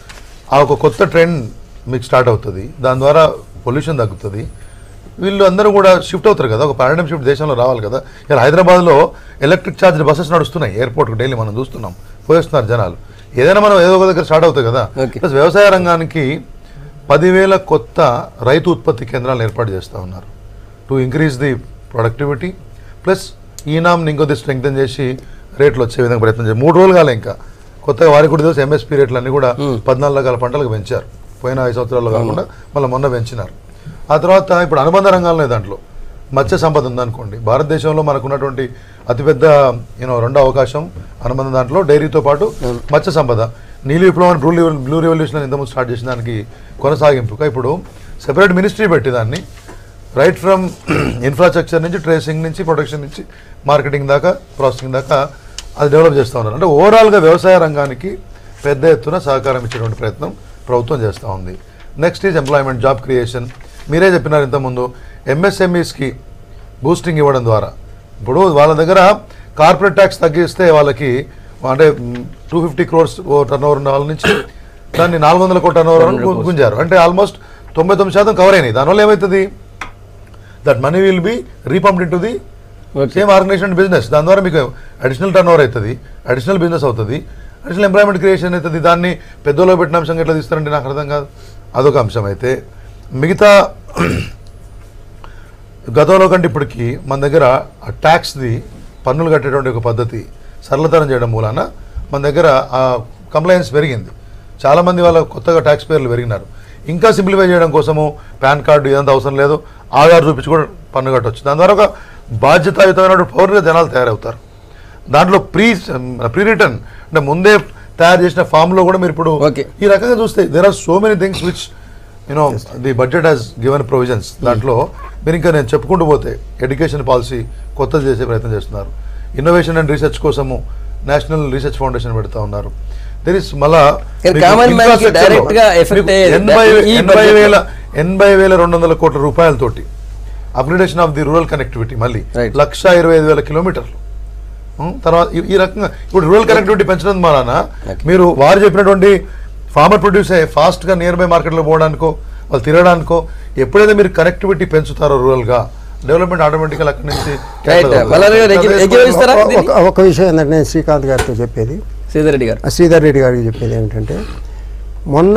ఆ ఒక కొత్త ట్రెండ్ మీకు స్టార్ట్ అవుతుంది దాని ద్వారా పొల్యూషన్ తగ్గుతుంది వీళ్ళు అందరూ కూడా షిఫ్ట్ అవుతారు కదా ఒక పారాడమ్ షిఫ్ట్ దేశంలో రావాలి కదా ఇలా హైదరాబాద్లో ఎలక్ట్రిక్ ఛార్జ్ బస్సెస్ నడుస్తున్నాయి ఎయిర్పోర్ట్కి డైలీ మనం చూస్తున్నాం పోయేస్తున్నారు జనాలు ఏదైనా మనం ఏదో ఒక దగ్గర స్టార్ట్ అవుతాయి కదా Okay. ప్లస్ వ్యవసాయ రంగానికి పదివేల కొత్త రైతు ఉత్పత్తి కేంద్రాలను ఏర్పాటు చేస్తూ ఉన్నారు to increase the productivity plus ఈనాంని ఇంకొద్ది స్ట్రెంగ్తన్ చేసి రేట్లు వచ్చే విధంగా ప్రయత్నం చేయాలి మూడు రోజులు కాలే ఇంకా కొత్తగా వారికి కూడా తెలుసు ఎంఎస్పీ రేట్లు అన్ని కూడా పద్నాలుగు రకాల పంటలకు పెంచారు పోయిన ఐదు సంవత్సరాల్లో కాకుండా మళ్ళీ మొన్న పెంచినారు ఆ తర్వాత ఇప్పుడు అనుబంధ రంగాలనే దాంట్లో మత్స్య సంపద ఉందనుకోండి భారతదేశంలో మనకు ఉన్నటువంటి అతిపెద్ద యూనో రెండో అవకాశం అనుబంధ దాంట్లో డైరీతో పాటు మత్స్య సంపద నీలి విప్లవం బ్లూ రివల్- బ్లూ రెవల్యూషన్ అని ఇంతకుముందు స్టార్ట్ చేసిన దానికి కొనసాగింపుగా ఇప్పుడు సెపరేట్ మినిస్ట్రీ పెట్టి దాన్ని రైట్ ఫ్రమ్ ఇన్ఫ్రాస్ట్రక్చర్ నుంచి ట్రేసింగ్ నుంచి ప్రొడక్షన్ నుంచి మార్కెటింగ్ దాకా ప్రాసెసింగ్ దాకా అది డెవలప్ చేస్తూ ఉన్నారు అంటే ఓవరాల్గా వ్యవసాయ రంగానికి పెద్ద ఎత్తున సహకారం ఇచ్చేటువంటి ప్రయత్నం ప్రభుత్వం చేస్తూ ఉంది next is employment job creation మీరే చెప్పినారు ఇంతకుముందు ఎంఎస్ఎంఈస్కి బూస్టింగ్ ఇవ్వడం ద్వారా ఇప్పుడు వాళ్ళ దగ్గర కార్పొరేట్ ట్యాక్స్ తగ్గిస్తే వాళ్ళకి అంటే two fifty crores turnover ఉన్న వాళ్ళ నుంచి దాన్ని నాలుగు వందల కోట్ల టర్న్ ఓవర్ గుంజారు అంటే ఆల్మోస్ట్ తొంభై తొమ్మిది శాతం కవర్ అయినాయి దానివల్ల ఏమవుతుంది that money will be repumped into the same organisation business దాని ద్వారా మీకు అడిషనల్ టర్న్ ఓవర్ అవుతుంది అడిషనల్ బిజినెస్ అవుతుంది అడిషనల్ ఎంప్లాయ్మెంట్ క్రియేషన్ అవుతుంది దాన్ని పెద్దలో పెట్టిన అంశంగా ఎట్లా తీస్తారంటే నాకు అర్థం కాదు అదొక అంశం అయితే మిగతా గతంలో కంటే ఇప్పటికి మన దగ్గర ఆ ట్యాక్స్ది పన్నులు కట్టేటువంటి ఒక పద్ధతి సరళతరం చేయడం మూలాన మన దగ్గర ఆ కంప్లైన్స్ పెరిగింది చాలామంది వాళ్ళ కొత్తగా ట్యాక్స్ పేర్లు పెరిగినారు ఇంకా సింప్లిఫై చేయడం కోసము పాన్ కార్డు ఇదంతా అవసరం లేదు ఆధార్ చూపించి కూడా పన్ను కట్టవచ్చు దాని ద్వారా ఒక బాధ్యతాయుతమైన పౌరులుగా జనాలు తయారవుతారు దాంట్లో ప్రీ ప్రీ రిటర్న్ అంటే ముందే తయారు చేసిన ఫామ్లో కూడా మీరు ఇప్పుడు Okay. ఈ రకంగా చూస్తే there are so many things which you know the budget has given provisions దాంట్లో మీరు ఇంకా నేను చెప్పుకుంటూ పోతే ఎడ్యుకేషన్ పాలసీ కొత్తది చేసే ప్రయత్నం చేస్తున్నారు ఇన్నోవేషన్ అండ్ రీసెర్చ్ కోసము నేషనల్ రీసెర్చ్ ఫౌండేషన్ పెడతా ఉన్నారు దెర్ ఇస్ మళ్ళా కానీ మీకు common man కి infrastructure లో direct గా affect మీకు అయ్యేది ఎనభై ఈ ఎనభై budget లో. వేల ఎనభై వేల రెండు వందల కోట్ల రూపాయలతోటి upgradation of the rural connectivity మళ్ళీ Right. లక్ష ఇరవై ఐదు వేల కిలోమీటర్లు ఉం, తర్వాత ఈ- ఈ రకంగా ఇప్పుడు రూరల్ కనెక్టివిటీ పెంచడం ద్వారా మీరు వారు చెప్పినటువంటి ఫార్మర్ ప్రొడ్యూస్ ఫాస్ట్ గా నియర్ బై మార్కెట్లో పోవడానికో వాళ్ళు తిరగడానికో ఎప్పుడైతే మీరు కనెక్టివిటీ పెంచుతారో రూరల్ గా డెవలప్మెంట్ ఆటోమేటిక్గా అక్కడి నుంచి Right. మల్లారి గారు, ఎగ్గి- ఎగ్గివేస్తారా ఒక- దీన్ని? ఒక- ఒక విషయం ఏంటంటే నేను శ్రీకాంత్ గారితో చెప్పేది శ్రీధర్ రెడ్డి గారు ఆ శ్రీధర్ రెడ్డి గారికి చెప్పేది ఏమిటంటే మొన్న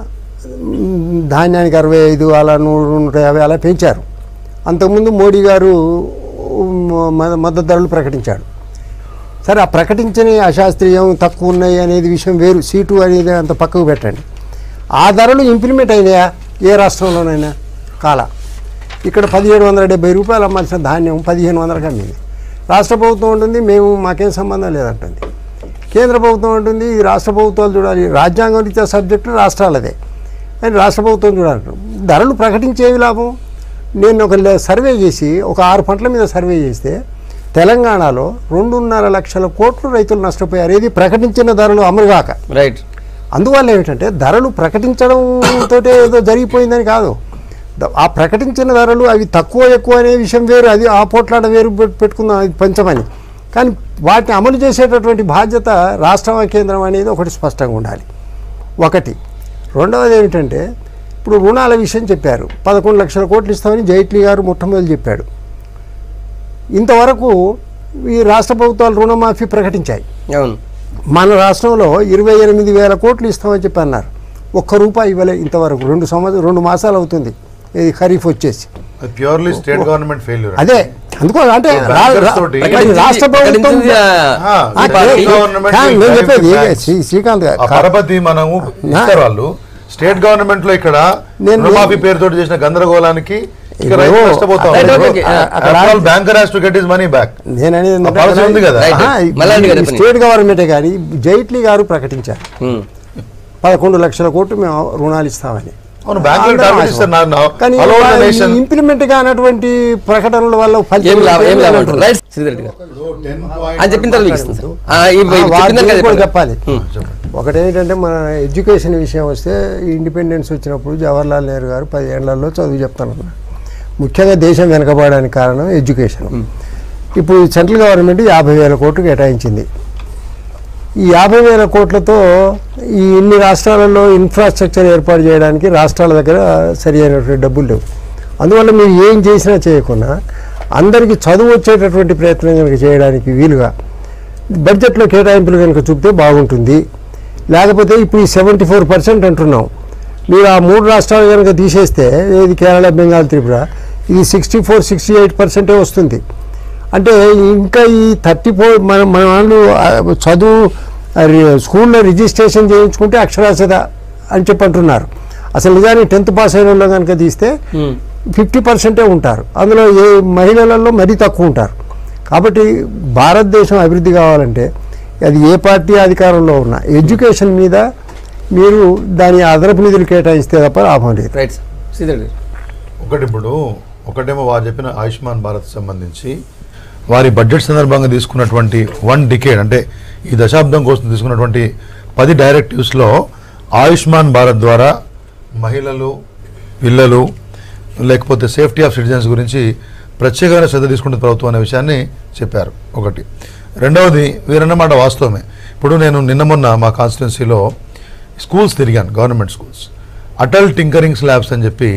మ్, ధాన్యానికి అరవై ఐదు అలా నూరు నూట యాభై అలా పెంచారు అంతకుముందు మోడీ గారు మ- మ- మద్దతు ధరలు ప్రకటించాడు సరే ఆ ప్రకటించిన అశాస్త్రీయం తక్కువ ఉన్నాయి అనేది విషయం వేరు సీటు అనేది అంత పక్కకు పెట్టండి ఆ ధరలు ఇంప్లిమెంట్ అయినాయా ఏ రాష్ట్రంలోనైనా కాల ఇక్కడ పదిహేడు వందల డెబ్బై రూపాయలు అమ్మాల్సిన ధాన్యం పదిహేను వందలకు అమ్మింది రాష్ట్ర ప్రభుత్వం ఉంటుంది మేము మాకేం సంబంధం లేదంటుంది కేంద్ర ప్రభుత్వం ఉంటుంది ఈ రాష్ట్ర ప్రభుత్వాలు చూడాలి రాజ్యాంగం రీత్యా సబ్జెక్టు రాష్ట్రాలదే అని రాష్ట్ర ప్రభుత్వం చూడాలి ధరలు ప్రకటించేవి లాభం నేను ఒక లే- సర్వే చేసి ఒక ఆరు పంటల మీద సర్వే చేస్తే తెలంగాణలో రెండున్నర లక్షల కోట్లు రైతులు నష్టపోయారు ఇది ప్రకటించిన ధరలు అమలుగాక రైట్ అందువల్ల ఏమిటంటే ధరలు ప్రకటించడంతో ఏదో జరిగిపోయిందని కాదు ద- ఆ ప్రకటించిన ధరలు అవి తక్కువ ఎక్కువ అనే విషయం వేరు అది ఆ పోట్లాట వేరు పెట్- పెట్టుకుందాం అది పంచమని కానీ వాటిని అమలు చేసేటటువంటి బాధ్యత రాష్ట్రం కేంద్రం అనేది ఒకటి స్పష్టంగా ఉండాలి ఒకటి రెండవది ఏమిటంటే ఇప్పుడు రుణాల విషయం చెప్పారు పదకొండు లక్షల కోట్లు ఇస్తామని జైట్లీ గారు మొట్టమొదటి చెప్పాడు ఇంతవరకు ఈ రాష్ట్ర ప్రభుత్వాలు రుణమాఫీ ప్రకటించాయి అవును మన రాష్ట్రంలో ఇరవై ఎనిమిది వేల కోట్లు ఇస్తామని చెప్పి అన్నారు ఒక్క రూపాయి ఇవ్వలే ఇంతవరకు రెండు సంవత్సరం రెండు మాసాలు అవుతుంది ఇది ఖరీఫ్ వచ్చేసి ప్యూర్లీ స్టేట్ గవర్నమెంట్ ఫెయిల్యూర్ అదే అందుకో అంటే So, రా- bankers రా- తోటి- మరి రాష్ట్ర ప్రభుత్వం ప్రకటించింది, ఆ, ఆ, ఆ, ఈ పార్టీ. కే- గవర్నమెంట్ కా- నేను ఈ చెప్పేది బ్యాంక్స్ శ్రీ- శ్రీకాంత్ ఆ గారు పరపతి మనము ఇస్తారు వాళ్ళు స్టేట్ గవర్నమెంట్ లో ఇక్కడ నేను- రుణమాఫీ పేరుతో చేసిన గందరగోళానికి ఇక్కడ రైతు ఇప్పుడు నష్టపోతా రైట్, ఉన్నారు. ఓకే, అక్కడ After all, banker has to get his money back. నేను అనేది ఆ policy ఉంది కదా. Right. ఆహా, ఈ- మల్లారెడ్డి గారు ఈ చెప్పండి. స్టేట్ గవర్నమెంటే కానీ జైట్లీ గారు ప్రకటించారు ఉమ్. పదకొండు లక్షల కోట్లు మేము రుణాలు ఇస్తామని అవును బ్యాంకులు అందరం టార్గెట్ ఆశ. ఇస్తారు నా- నా- కానీ all over the ఈ nation. ఇంప్లిమెంట్ కానటువంటి ప్రకటనల వల్ల ఫలితం ఏం లాభం ఏం ఏంటి లాభం అంటారు. అంటారు రైట్ శ్రీధర్ రెడ్డి గారు అని చెప్పిన తర్వాత మీకు ఇస్తాను సార్. ఆ, ఈ- ఆ, చెప్పిన వాటి తర్వాత గురించి కూడా చెప్పండి. చెప్పాలి ఉమ్. ఒకటి ఏంటంటే మన ఎడ్యుకేషన్ విషయం వస్తే ఈ ఇండిపెండెన్స్ వచ్చినప్పుడు జవహర్లాల్ నెహ్రూ గారు పది ఏళ్లలో చదువు చెప్తానన్నారు ముఖ్యంగా దేశం వెనకబడడానికి కారణం ఎడ్యుకేషన్ ఇప్పుడు ఈ సెంట్రల్ గవర్నమెంట్ యాభై వేల కోట్లు కేటాయించింది ఈ యాభై వేల కోట్లతో ఈ ఇన్ని రాష్ట్రాలలో ఇన్ఫ్రాస్ట్రక్చర్ ఏర్పాటు చేయడానికి రాష్ట్రాల దగ్గర సరి అయినటువంటి డబ్బులు లేవు అందువల్ల మీరు ఏం చేసినా చేయకుండా అందరికీ చదువు వచ్చేటటువంటి ప్రయత్నం కనుక చేయడానికి వీలుగా బడ్జెట్లో కేటాయింపులు కనుక చూపితే బాగుంటుంది లేకపోతే ఇప్పుడు ఈ సెవెంటీ ఫోర్ పర్సెంట్ అంటున్నాం మీరు ఆ మూడు రాష్ట్రాలు కనుక తీసేస్తే ఏది కేరళ బెంగాల్ త్రిపుర ఇది సిక్స్టీ ఫోర్ సిక్స్టీ ఎయిట్ పర్సెంటే వస్తుంది అంటే ఇంకా ఈ థర్టీ ఫోర్ మన మన వాళ్ళు ఆ, చదువు ఆ, రి- స్కూల్లో రిజిస్ట్రేషన్ చేయించుకుంటే అక్షరాస్యత అని చెప్పి అంటున్నారు అసలు నిజానికి టెన్త్ పాస్ అయిన వాళ్ళు కనుక తీస్తే ఉమ్. ఫిఫ్టీ పర్సెంటే ఉంటారు అందులో ఏ మహిళలలో మరీ తక్కువ ఉంటారు కాబట్టి భారతదేశం అభివృద్ధి కావాలంటే అది ఏ పార్టీ అధికారంలో ఉన్నా ఎడ్యుకేషన్ మీద మీరు దాని అదనపు నిధులు కేటాయిస్తే తప్ప లాభం లేదు రైట్ సార్ శ్రీధర్ రెడ్డి గారు. ఒకటి ఇప్పుడు ఒకటేమో వారు చెప్పిన ఆయుష్మాన్ భారత్ సంబంధించి వారి బడ్జెట్ సందర్భంగా తీసుకున్నటువంటి వన్ డికేడ్ అంటే ఈ దశాబ్దం కోసం తీసుకున్నటువంటి పది డైరెక్టివ్స్లో ఆయుష్మాన్ భారత్ ద్వారా మహిళలు పిల్లలు లేకపోతే సేఫ్టీ ఆఫ్ సిటిజన్స్ గురించి ప్రత్యేకమైన శ్రద్ధ తీసుకుంటుంది ప్రభుత్వం అనే విషయాన్ని చెప్పారు ఒకటి రెండవది వీరన్నమాట వాస్తవమే ఇప్పుడు నేను నిన్న మొన్న మా కాన్స్టిట్యున్సీలో స్కూల్స్ తిరిగాను government schools Atal tinkering labs అని చెప్పి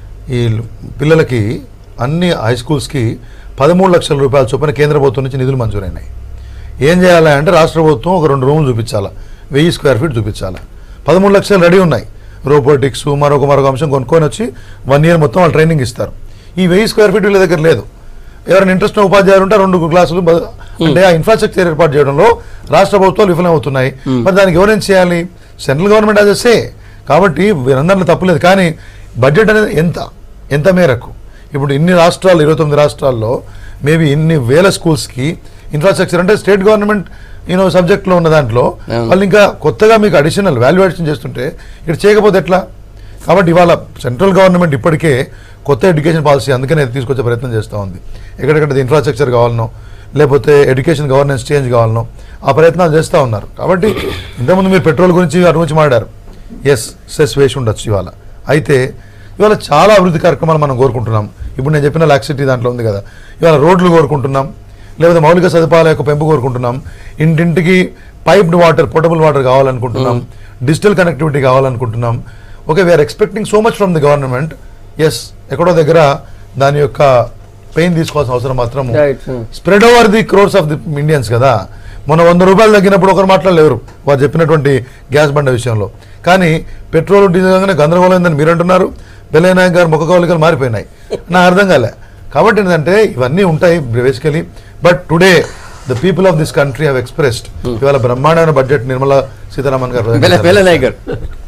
ఈ పిల్లలకి అన్ని హై స్కూల్స్కి పదమూడు లక్షల రూపాయల చొప్పున కేంద్ర ప్రభుత్వం నుంచి నిధులు మంజూరైనాయి ఏం చేయాలి అంటే రాష్ట్ర ప్రభుత్వం ఒక రెండు రూములు చూపించాలా వెయ్యి స్క్వేర్ ఫీట్ చూపించాలా పదమూడు లక్షలు రెడీ ఉన్నాయి రోబోటిక్స్ మరొక మరొక అంశం కొనుక్కొని వచ్చి వన్ ఇయర్ మొత్తం వాళ్ళు ట్రైనింగ్ ఇస్తారు ఈ వెయ్యి స్క్వేర్ ఫీట్ వీళ్ళ దగ్గర లేదు ఎవరైనా ఇంట్రెస్ట్ ఉన్న ఉపాధ్యాయులు ఉంటే రెండు క్లాసులు బ- అంటే ఆ ఇన్ఫ్రాస్ట్రక్చర్ ఏర్పాటు చేయడంలో రాష్ట్ర ప్రభుత్వాలు విఫలమవుతున్నాయి మరి దానికి ఎవరేం చేయాలి సెంట్రల్ గవర్నమెంట్ అదే సే కాబట్టి వీరందరిలో తప్పులేదు కానీ బడ్జెట్ అనేది ఎంత ఎంత మేరకు ఇప్పుడు ఇన్ని రాష్ట్రాలు ఇరవై తొమ్మిది రాష్ట్రాల్లో మేబీ ఇన్ని వేల స్కూల్స్కి ఇన్ఫ్రాస్ట్రక్చర్ అంటే స్టేట్ గవర్నమెంట్ యూనో సబ్జెక్ట్లో ఉన్న దాంట్లో అవును. వాళ్ళు ఇంకా కొత్తగా మీకు అడిషనల్ వాల్యుయేషన్ చేస్తుంటే ఇక్కడ చేయకపోతే ఎట్లా కాబట్టి ఇవాళ సెంట్రల్ గవర్నమెంట్ ఇప్పటికే కొత్త ఎడ్యుకేషన్ పాలసీ అందుకనే తీసుకొచ్చే ప్రయత్నం చేస్తూ ఉంది ఎక్కడెక్కడ ఇన్ఫ్రాస్ట్రక్చర్ కావాలనో లేకపోతే ఎడ్యుకేషన్ గవర్నెన్స్ చేంజ్ కావాలనో ఆ ప్రయత్నాలు చేస్తూ ఉన్నారు కాబట్టి ఇంతకుముందు మీరు పెట్రోల్ గురించి వాటి గురించి మాట్లాడారు ఎస్ సెస్ వేసి ఉండొచ్చు ఇవాళ అయితే ఇవాళ చాలా అభివృద్ధి కార్యక్రమాలు మనం కోరుకుంటున్నాం ఇప్పుడు నేను చెప్పిన లాక్సిటీ దాంట్లో ఉంది కదా ఇవాళ రోడ్లు కోరుకుంటున్నాం లేకపోతే మౌలిక సదుపాయాల యొక్క పెంపు కోరుకుంటున్నాం ఇంటింటికి పైప్డ్ వాటర్ పోర్టబుల్ వాటర్ కావాలనుకుంటున్నాం డిజిటల్ కనెక్టివిటీ కావాలనుకుంటున్నాం okay we're expecting so much from the government yes ఎక్కడో దగ్గర దాని యొక్క పెయిన్ తీసుకోవాల్సిన అవసరం మాత్రం Right, hmm. Spread over the crores of the Indians కదా మన వంద రూపాయలు తగ్గినప్పుడు ఒకరు మాట్లాడలేరు వారు చెప్పినటువంటి గ్యాస్ బండ విషయంలో కానీ పెట్రోల్ డీజిల్ కాగానే గందరగోళం ఏందని మీరు అంటున్నారు బెల్లయ్య గారు ముఖ కవలికలు మారిపోయినాయి నాకు అర్థం కాలే కాబట్టి ఏంటంటే ఇవన్నీ ఉంటాయి basically but today the people of this country have expressed ఇవాళ బ్రహ్మాండమైన బడ్జెట్ నిర్మలా సీతారామన్ గారు బెల్ల బెల్ల నాయక్ గారు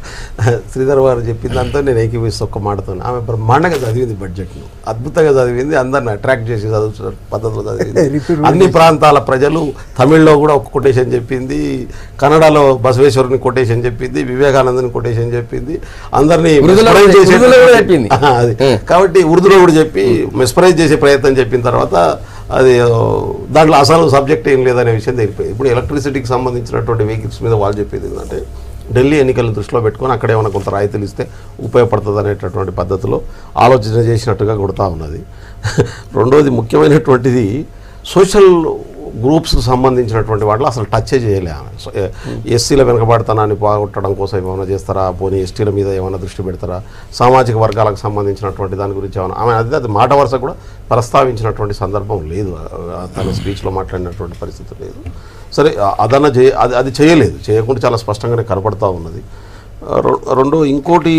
శ్రీధర్ గారు చెప్పిన దాంతో నేను ఏకీభవిస్తూ ఒక్క మాటతో ఆమె బ్రహ్మాండంగా చదివింది బడ్జెట్ను అద్భుతంగా చదివింది అందరిని అట్రాక్ట్ చేసి చదువు పద్ధతిలో చదివింది Repeat అన్ని ప్రాంతాల ప్రజలు తమిళ్లో కూడా ఒక కొటేషన్ చెప్పింది కన్నడలో బసవేశ్వరుని కొటేషన్ చెప్పింది వివేకానందని కొటేషన్ చెప్పింది అందరినీ ఉర్దూలో mesmerize కూడా- చేసే- ఉర్దూలో కూడా చెప్పింది. ఆ, అది Hmm. కాబట్టి ఉర్దూలో కూడా చెప్పి మెస్పరైజ్ చేసే ప్రయత్నం చెప్పిన తర్వాత అది ఆ, దాంట్లో అసలు సబ్జెక్ట్ ఏం లేదనే విషయం తెలిపోయింది ఇప్పుడు ఎలక్ట్రిసిటీకి సంబంధించినటువంటి వెహికల్స్ మీద వాళ్ళు చెప్పేది ఏంటంటే ఢిల్లీ ఎన్నికలను దృష్టిలో పెట్టుకొని అక్కడ ఏమైనా కొంత రాయితీలు ఇస్తే ఉపయోగపడుతుంది అనేటటువంటి పద్ధతిలో ఆలోచన చేసినట్టుగా కొడతా ఉన్నది రెండోది ముఖ్యమైనటువంటిది సోషల్ గ్రూప్స్కి సంబంధించినటువంటి వాటిలో అసలు టచ్ చేయలే ఆమె సో, ఏ- ఎస్సీల వెనుకబడతనాన్ని పోగొట్టడం కోసం ఏమైనా చేస్తారా పోనీ ఎస్టీల మీద ఏమైనా దృష్టి పెడతారా సామాజిక వర్గాలకు సంబంధించినటువంటి దాని గురించి ఏమైనా ఆమె అది అది మాట వరుస కూడా ప్రస్తావించినటువంటి సందర్భం లేదు ఆ, తన స్పీచ్లో మాట్లాడినటువంటి పరిస్థితి లేదు సరే ఆ- అదన్న చే అది అది చేయలేదు చేయకుండా చాలా స్పష్టంగానే కనపడతా ఉన్నది ఆ, రె- రెండో ఇంకోటి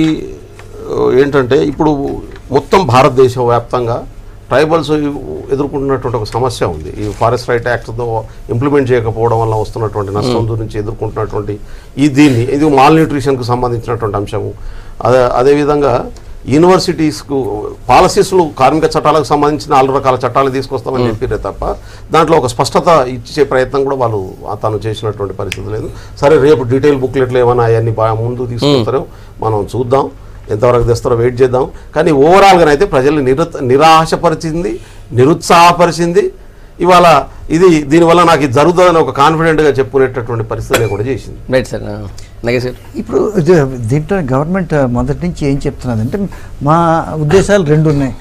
ఆ, ఏంటంటే ఇప్పుడు మొత్తం భారతదేశం వ్యాప్తంగా ట్రైబల్స్ ఎదుర్కొంటున్నటువంటి ఒక సమస్య ఉంది ఈ ఫారెస్ట్ రైట్ యాక్ట్తో ఇంప్లిమెంట్ చేయకపోవడం వల్ల వస్తున్నటువంటి నష్టం గురించి ఎదుర్కొంటున్నటువంటి ఈ దీన్ని ఇది మాల్ న్యూట్రిషన్కు సంబంధించినటువంటి అంశము అదే అదేవిధంగా యూనివర్సిటీస్కు పాలసీస్లు కార్మిక చట్టాలకు సంబంధించిన నాలుగు రకాల చట్టాలు తీసుకొస్తామని చెప్పిరే తప్ప దాంట్లో ఒక స్పష్టత ఇచ్చే ప్రయత్నం కూడా వాళ్ళు ఆ తను చేసినటువంటి పరిస్థితి లేదు సరే రేపు డీటెయిల్ బుక్లెట్లు ఏమైనా అవన్నీ బాగా ముందు తీసుకొస్తారో మనం చూద్దాం ఎంతవరకు తెస్తారో వెయిట్ చేద్దాం కానీ ఓవరాల్గానైతే ప్రజల్ని నిరు నిరాశపరిచింది నిరుత్సాహపరిచింది ఇవాళ ఇది దీనివల్ల నాకు ఇది జరుగుతుందని ఒక కాన్ఫిడెంట్గా చెప్పుకునేటటువంటి పరిస్థితి లేకుండా చేసింది రైట్ సార్ నగేష్ గారు ఇప్పుడు ఇది దీంట్లో గవర్నమెంట్ మొదటి నుంచి ఏం చెప్తున్నదంటే మా ఉద్దేశాలు రెండు ఉన్నాయి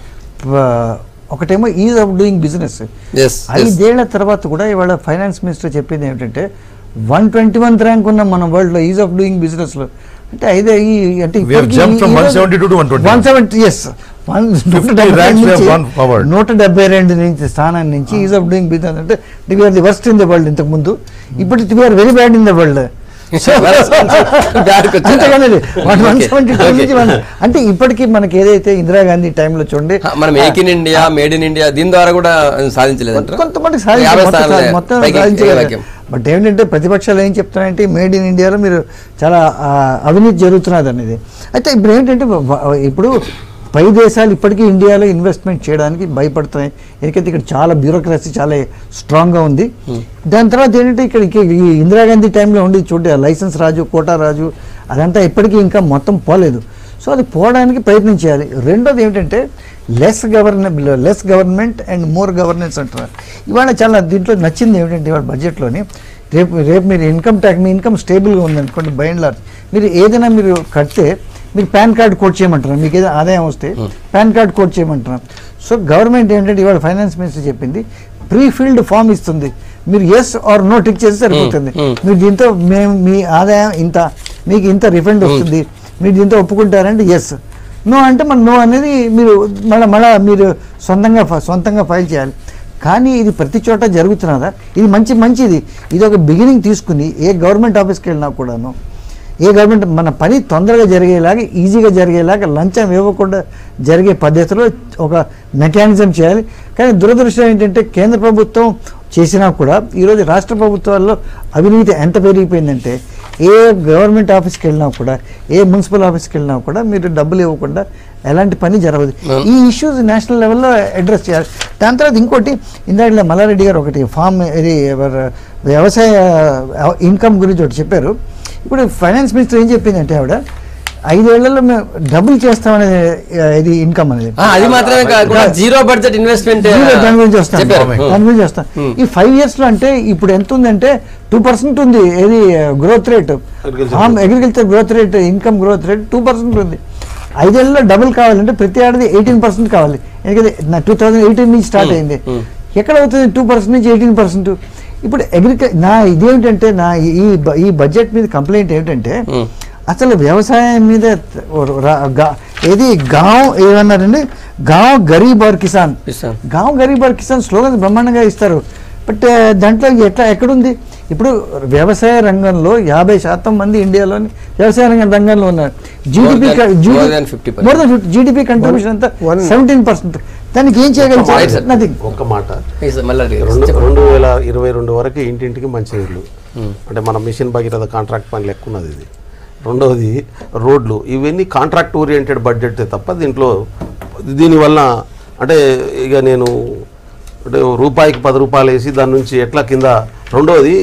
ప- ఒకటేమో ease of doing business Yes, yes. ఐదేళ్ల తర్వాత కూడా ఇవాళ ఫైనాన్స్ మినిస్టర్ చెప్పింది ఏమిటంటే వన్ ట్వంటీ వన్ ర్యాంక్ ఉన్న మన వరల్డ్లో ఈజ్ ఆఫ్ డూయింగ్ బిజినెస్లో అంటే ఐదే ఈ అంటే We have jumped from 172 to 121. One seventy ఎస్ వన్ నూట 50 డెబ్బై ranks we have నుంచి gone forward. నూట డెబ్బై రెండు నుంచి స్థానాన్ని నుంచి ఈజ్ ఆఫ్ డూయింగ్ బిజినెస్ అంటే we're the worst in the world ఇంతకు ముందు ఇప్పుడు we're very bad in the world Worst నుంచి bad కి వచ్చారా? అంతేగానండి one one Okay. Seventy two Okay. నుంచి వన్ అంటే ఇప్పటికీ మనకి ఏదైతే ఇందిరాగాంధీ టైంలో చూడండి హ, మనం make in India made in India దీని ద్వారా కూడా సాధించలేదు కొంతమంది యాభై స్థానాలే. మొత్తం పైకి సాధించగలిగారు వాక్యం. బట్ ఏంటంటే ప్రతిపక్షాలు ఏం చెప్తున్నారంటే మేడ్ ఇన్ ఇండియాలో మీరు చాలా ఆ, అవినీతి జరుగుతున్నది అనేది అయితే ఇప్పుడు ఏంటంటే వ- ఇప్పుడు పై దేశాలు ఇప్పటికీ ఇండియాలో ఇన్వెస్ట్మెంట్ చేయడానికి భయపడుతున్నాయి ఎందుకంటే ఇక్కడ చాలా బ్యూరోక్రసీ చాలా స్ట్రాంగ్గా ఉంది దాని తర్వాత ఏంటంటే ఇక్కడ ఇక్కడ ఈ ఇందిరాగాంధీ టైంలో ఉండి చూడండి లైసెన్స్ రాజు కోటా రాజు అదంతా ఇప్పటికీ ఇంకా మొత్తం పోలేదు సో అది పోవడానికి ప్రయత్నం చేయాలి రెండోది ఏమిటంటే less govern less government and more governance అంటున్నారు ఇవాళ చాలా దీంట్లో నచ్చింది ఏమిటంటే ఇవాళ బడ్జెట్లోని రేపు రేపు మీరు ఇన్కమ్ ట్యాక్స్ మీ ఇన్కమ్ స్టేబుల్గా ఉందనుకోండి బై అండ్ లార్జ్ మీరు ఏదైనా మీరు కడితే మీరు పాన్ కార్డ్ కోడ్ చేయమంటారు మీకు ఏదైనా ఆదాయం వస్తే పాన్ కార్డ్ కోడ్ చేయమంటారు సో గవర్నమెంట్ ఏంటంటే ఇవాళ ఫైనాన్స్ మినిస్టర్ చెప్పింది ప్రీ ఫిల్డ్ ఫామ్ ఇస్తుంది మీరు ఎస్ ఆర్ నో టిక్ చేస్తే సరిపోతుంది మీరు దీంతో మేము మీ ఆదాయం ఇంత మీకు ఇంత రిఫండ్ వస్తుంది మీరు దీంతో ఒప్పుకుంటారంటే ఎస్ నో అంటే మన నో అనేది మీరు మళ్ళీ మళ్ళీ మీరు సొంతంగా ఫ- సొంతంగా ఫైల్ చేయాలి కానీ ఇది ప్రతి చోట జరుగుతున్నదా ఇది మంచి మంచిది ఇది ఒక బిగినింగ్ తీసుకుని ఏ గవర్నమెంట్ ఆఫీస్కి వెళ్ళినా కూడాను ఏ గవర్నమెంట్ మన పని తొందరగా జరిగేలాగా ఈజీగా జరిగేలాగా లంచం ఇవ్వకుండా జరిగే పద్ధతిలో ఒక మెకానిజం చేయాలి కానీ దురదృష్టం ఏంటంటే కేంద్ర ప్రభుత్వం చేసినా కూడా ఈరోజు రాష్ట్ర ప్రభుత్వాల్లో అవినీతి ఎంత పెరిగిపోయిందంటే ఏ గవర్నమెంట్ ఆఫీస్కి వెళ్ళినా కూడా ఏ మున్సిపల్ ఆఫీస్కి వెళ్ళినా కూడా మీరు డబ్బులు ఇవ్వకుండా ఎలాంటి పని జరగదు ఈ ఇష్యూస్ నేషనల్ లెవెల్లో అడ్రస్ చేయాలి దాని తర్వాత ఇంకోటి ఇందాక మల్లారెడ్డి గారు ఒకటి ఫామ్ ఇది ఎవరు వ్యవసాయ ఇన్కమ్ గురించి ఒకటి చెప్పారు ఇప్పుడు ఫైనాన్స్ మినిస్టర్ ఏం చెప్పిందంటే ఆవిడ ఐదేళ్లలో మేము డబుల్ చేస్తామనేది ఆ, ఇది ఇన్కమ్ అనేది ఆ, అది మాత్రమే కాకుండా జీరో బడ్జెట్ ఇన్వెస్ట్మెంట్ జీరో దాని గురించి వస్తాను చెప్పారు దాని గురించి వస్తాను ఈ ఫైవ్ ఇయర్స్ లో అంటే ఇప్పుడు ఎంత ఉందంటే టూ పర్సెంట్ ఉంది ఏది growth rate Agriculture. Agriculture growth rate income growth rate two percent ఉంది ఐదేళ్లలో డబుల్ కావాలంటే ప్రతి ఏడాది ఎయిటీన్ పర్సెంట్ కావాలి ఎందుకంటే నా టూ థౌజండ్ ఎయిటీన్ నుంచి స్టార్ట్ అయింది ఎక్కడ అవుతుంది టూ పర్సెంట్ నుంచి ఎయిటీన్ పర్సెంట్ ఇప్పుడు అగ్రికల్ నా ఇదేమిటంటే నా ఈ బ- ఈ బడ్జెట్ మీద కంప్లైంట్ ఏమిటంటే అసలు వ్యవసాయం మీద రా- గా- ఏది గావ్ ఏమన్నారండి గావ్ గరీబ్ ఆర్ కిసాన్ కిసాన్. గావ్ గరీబ్ ఆర్ కిసాన్ స్లోగన్స్ బ్రహ్మాండంగా ఇస్తారు బట్ దాంట్లో ఎట్లా ఎక్కడుంది ఇప్పుడు వ్యవసాయ రంగంలో యాభై శాతం మంది ఇండియాలోని వ్యవసాయ రంగ రంగంలో ఉన్నారు GDP than- more than 50%. More than GDP contribution అంతా one- సెవెంటీన్ పర్సెంట్ దానికి ఏం Right, చేయగలిగారు sir. నథింగ్ ఒక్క మాట మళ్ళీ రెండు రెండు వేల ఇరవై రెండు వరకు ఇంటింటికి మంచినీళ్ళు అంటే మన మిషన్ భగీరథ కాంట్రాక్ట్ పని లెక్క ఉన్నది ఇది రెండవది రోడ్లు ఇవన్నీ కాంట్రాక్ట్ ఓరియంటెడ్ బడ్జెట్ తప్ప దీంట్లో దీనివల్ల అంటే ఇక నేను అంటే రూపాయికి పది రూపాయలు వేసి దాని నుంచి ఎట్లా కింద రెండవది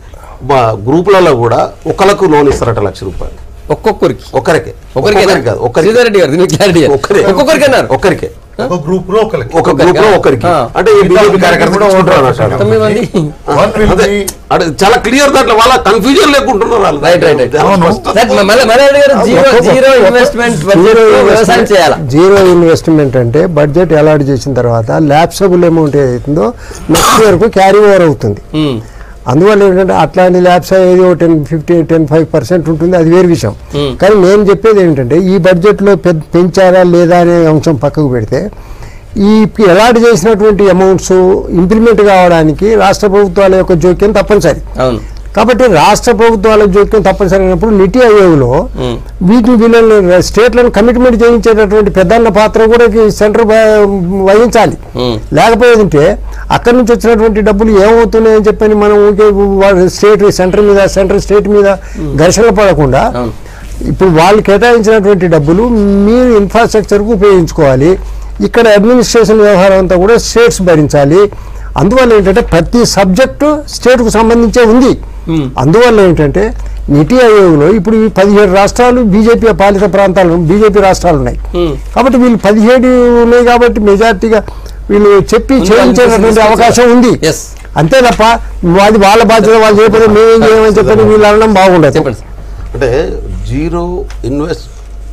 మా గ్రూపులలో కూడా ఒకలకు లోన్ ఇస్తారట లక్ష రూపాయలు ఒక్కొక్కరికి ఒక్కరికే ఒకరికి ఒక్కరికి కాదు ఒక్కరికి శ్రీధర్ రెడ్డి గారు దీనికి క్లారిటీ ఒక్కరే ఒక్కొక్కరికి అన్నారు ఒక్కరికే ఒక గ్రూప్ లో ఒక లెక్క ఒక గ్రూప్ లో ఒకరికి ఆ. అంటే ఈ బీజేపీ కార్యకర్త కూడా ఓటర్ అన్నట్టు తొమ్మిది మంది One will అదే, be- అంటే చాలా క్లియర్ దాంట్లో వాళ్ళ కన్ఫ్యూజన్ లేకుంటున్నారు వాళ్ళు రైట్ రైట్ రైట్ చాలా స్పష్టత. సార్ మళ్ళీ మళ్ళీ గారు జీరో జీరో ఇన్వెస్ట్మెంట్ బడ్జెట్ వ్యవసాయం చేయాలా జీరో ఇన్వెస్ట్మెంట్ అంటే బడ్జెట్ అలాట్ చేసిన తర్వాత ల్యాప్సబుల్ అమౌంట్ ఏదైతుందో నెక్స్ట్ వరకు క్యారీ ఓవర్ అవుతుంది ఉమ్, అందువల్ల ఏంటంటే అట్లాంటి ల్యాబ్స్ అనేది ఒక ten fifty ten five percent ఉంటుంది అది వేరే విషయం కానీ నేను చెప్పేది ఏంటంటే ఈ బడ్జెట్లో పె- పెంచారా లేదా అనే అంశం పక్కకు పెడితే ఈ పి- అలాట్ చేసినటువంటి అమౌంట్స్ ఇంప్లిమెంట్ కావడానికి రాష్ట్ర ప్రభుత్వాల యొక్క జోక్యం తప్పనిసరి అవును కాబట్టి రాష్ట్ర ప్రభుత్వాల జోక్యం తప్పనిసరి అయినప్పుడు నీతి ఆయోగ్లో వీటిని వీళ్ళని స్టేట్లను కమిట్మెంట్ చేయించేటటువంటి పెద్దన్న పాత్ర కూడా ఈ సెంటర్ వహ- వహించాలి Hmm. లేకపోతే అక్కడి నుంచి వచ్చినటువంటి డబ్బులు ఏమవుతున్నాయని చెప్పని మనం ఊరికే వాళ్ళ స్టేట్ సెంటర్ మీద సెంట్రల్ స్టేట్ మీద ఘర్షణ పడకుండా అవును. ఇప్పుడు వాళ్ళు కేటాయించినటువంటి డబ్బులు మీరు ఇన్ఫ్రాస్ట్రక్చర్కు ఉపయోగించుకోవాలి ఇక్కడ అడ్మినిస్ట్రేషన్ వ్యవహారం అంతా కూడా స్టేట్స్ భరించాలి అందువల్ల ఏంటంటే ప్రతి సబ్జెక్టు స్టేట్కు సంబంధించే ఉంది అందువల్ల ఏంటంటే నీతి ఆయోగ్లో ఇప్పుడు ఈ పదిహేడు రాష్ట్రాలు బీజేపీ పాలిత ప్రాంతాలు బీజేపీ రాష్ట్రాలు ఉన్నాయి కాబట్టి వీళ్ళు పదిహేడు ఉన్నాయి కాబట్టి మెజార్టీగా వీళ్ళు చెప్పి ఉంది, చేయించేటటువంటి అనిపిస్తుంది. అవకాశం ఉంది Yes. అంతే తప్ప అది వాళ్ళ బాధ్యత వాళ్ళు చేయకపోతే మేమేం చేయమని చెప్పని వీళ్ళు అనడం బాగుండదు చెప్పండి సార్. అంటే జీరో ఇన్వెస్ట్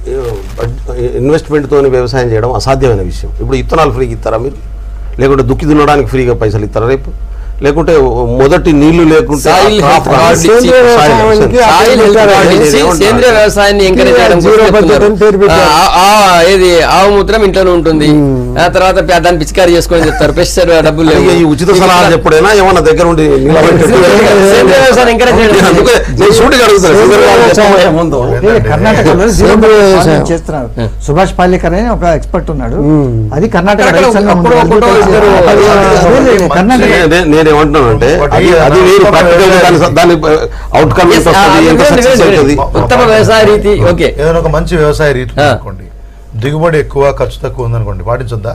ఇన్వెస్ట్మెంట్తో వ్యవసాయం చేయడం అసాధ్యమైన విషయం ఇప్పుడు ఇత్తనాలు ఫ్రీగా ఇస్తారా మీరు లేకుంటే దుక్కి దున్నడానికి ఫ్రీగా పైసలు ఇస్తారా రేపు లేకుంటే మొదటి నీళ్లు లేకుంటే Soil ఆ crop health card రాదు. ఇచ్చి, Soil health వ్యవసాయానికి card. సాయిల్ హెల్త్ పెట్టారు. కార్డు ఇచ్చి ఏమంటారు? సేంద్రియ వ్యవసాయాన్ని ఎంకరేజ్ చేయడం జీరో కోసం బడ్జెట్ అని పేరు చెప్తున్నారు. పెట్టారు. ఆ, ఆ, ఏది ఆవు మూత్రం ఇంట్లోనే ఉంటుంది ఆ తర్వాత ప- దాన్ని పిచికారి చేసుకొని చెప్తారు పెస్టిసైడ్ డబ్బులు ఇక లేవు ఈ ఉచిత సలహాలు చెప్పుడైనా ఏమన్నా దగ్గర ఉండి నిలబెట్టి సేంద్రియ వ్యవసాయం ఎంకరేజ్ చేయడం అందుకే నేను షూటింగ్ అడుగుతాను షుగర్ వాళ్ళు చెప్పబోయే ముందు అదే కర్ణాటకలో జీరో సేంద్రియ బడ్జెట్ వ్యవసాయం. ఫార్మింగ్ చేస్తున్నారు సుభాష్ పాలేకర్ అని ఒక ఎక్స్పర్ట్ ఉన్నాడు అది కర్ణాటక అక్కడ రైతు సంఘం అప్పుడు ఉంది. ఒకటో ఇద్దరు అది అది లేదు, కర్ణాటక నే- నే- నేనేమంటున్నానంటే But అది ఈ అది వేరు ఉత్తమ ప్రాక్టికల్ గా దాని దాని అవుట్కమ్ Yes, ఎంత ఆ, వస్తుంది అది ఎంత వేరు, సక్సెస్ వేరు, అవుతుంది వేరు. ఉత్తమ వ్యవసాయ రీతి ఓకే ఏదైనా ఒక మంచి వ్యవసాయ రీతి ఆ. అనుకోండి దిగుబడి ఎక్కువ ఖర్చు తక్కువ ఉందనుకోండి పాటించొద్దా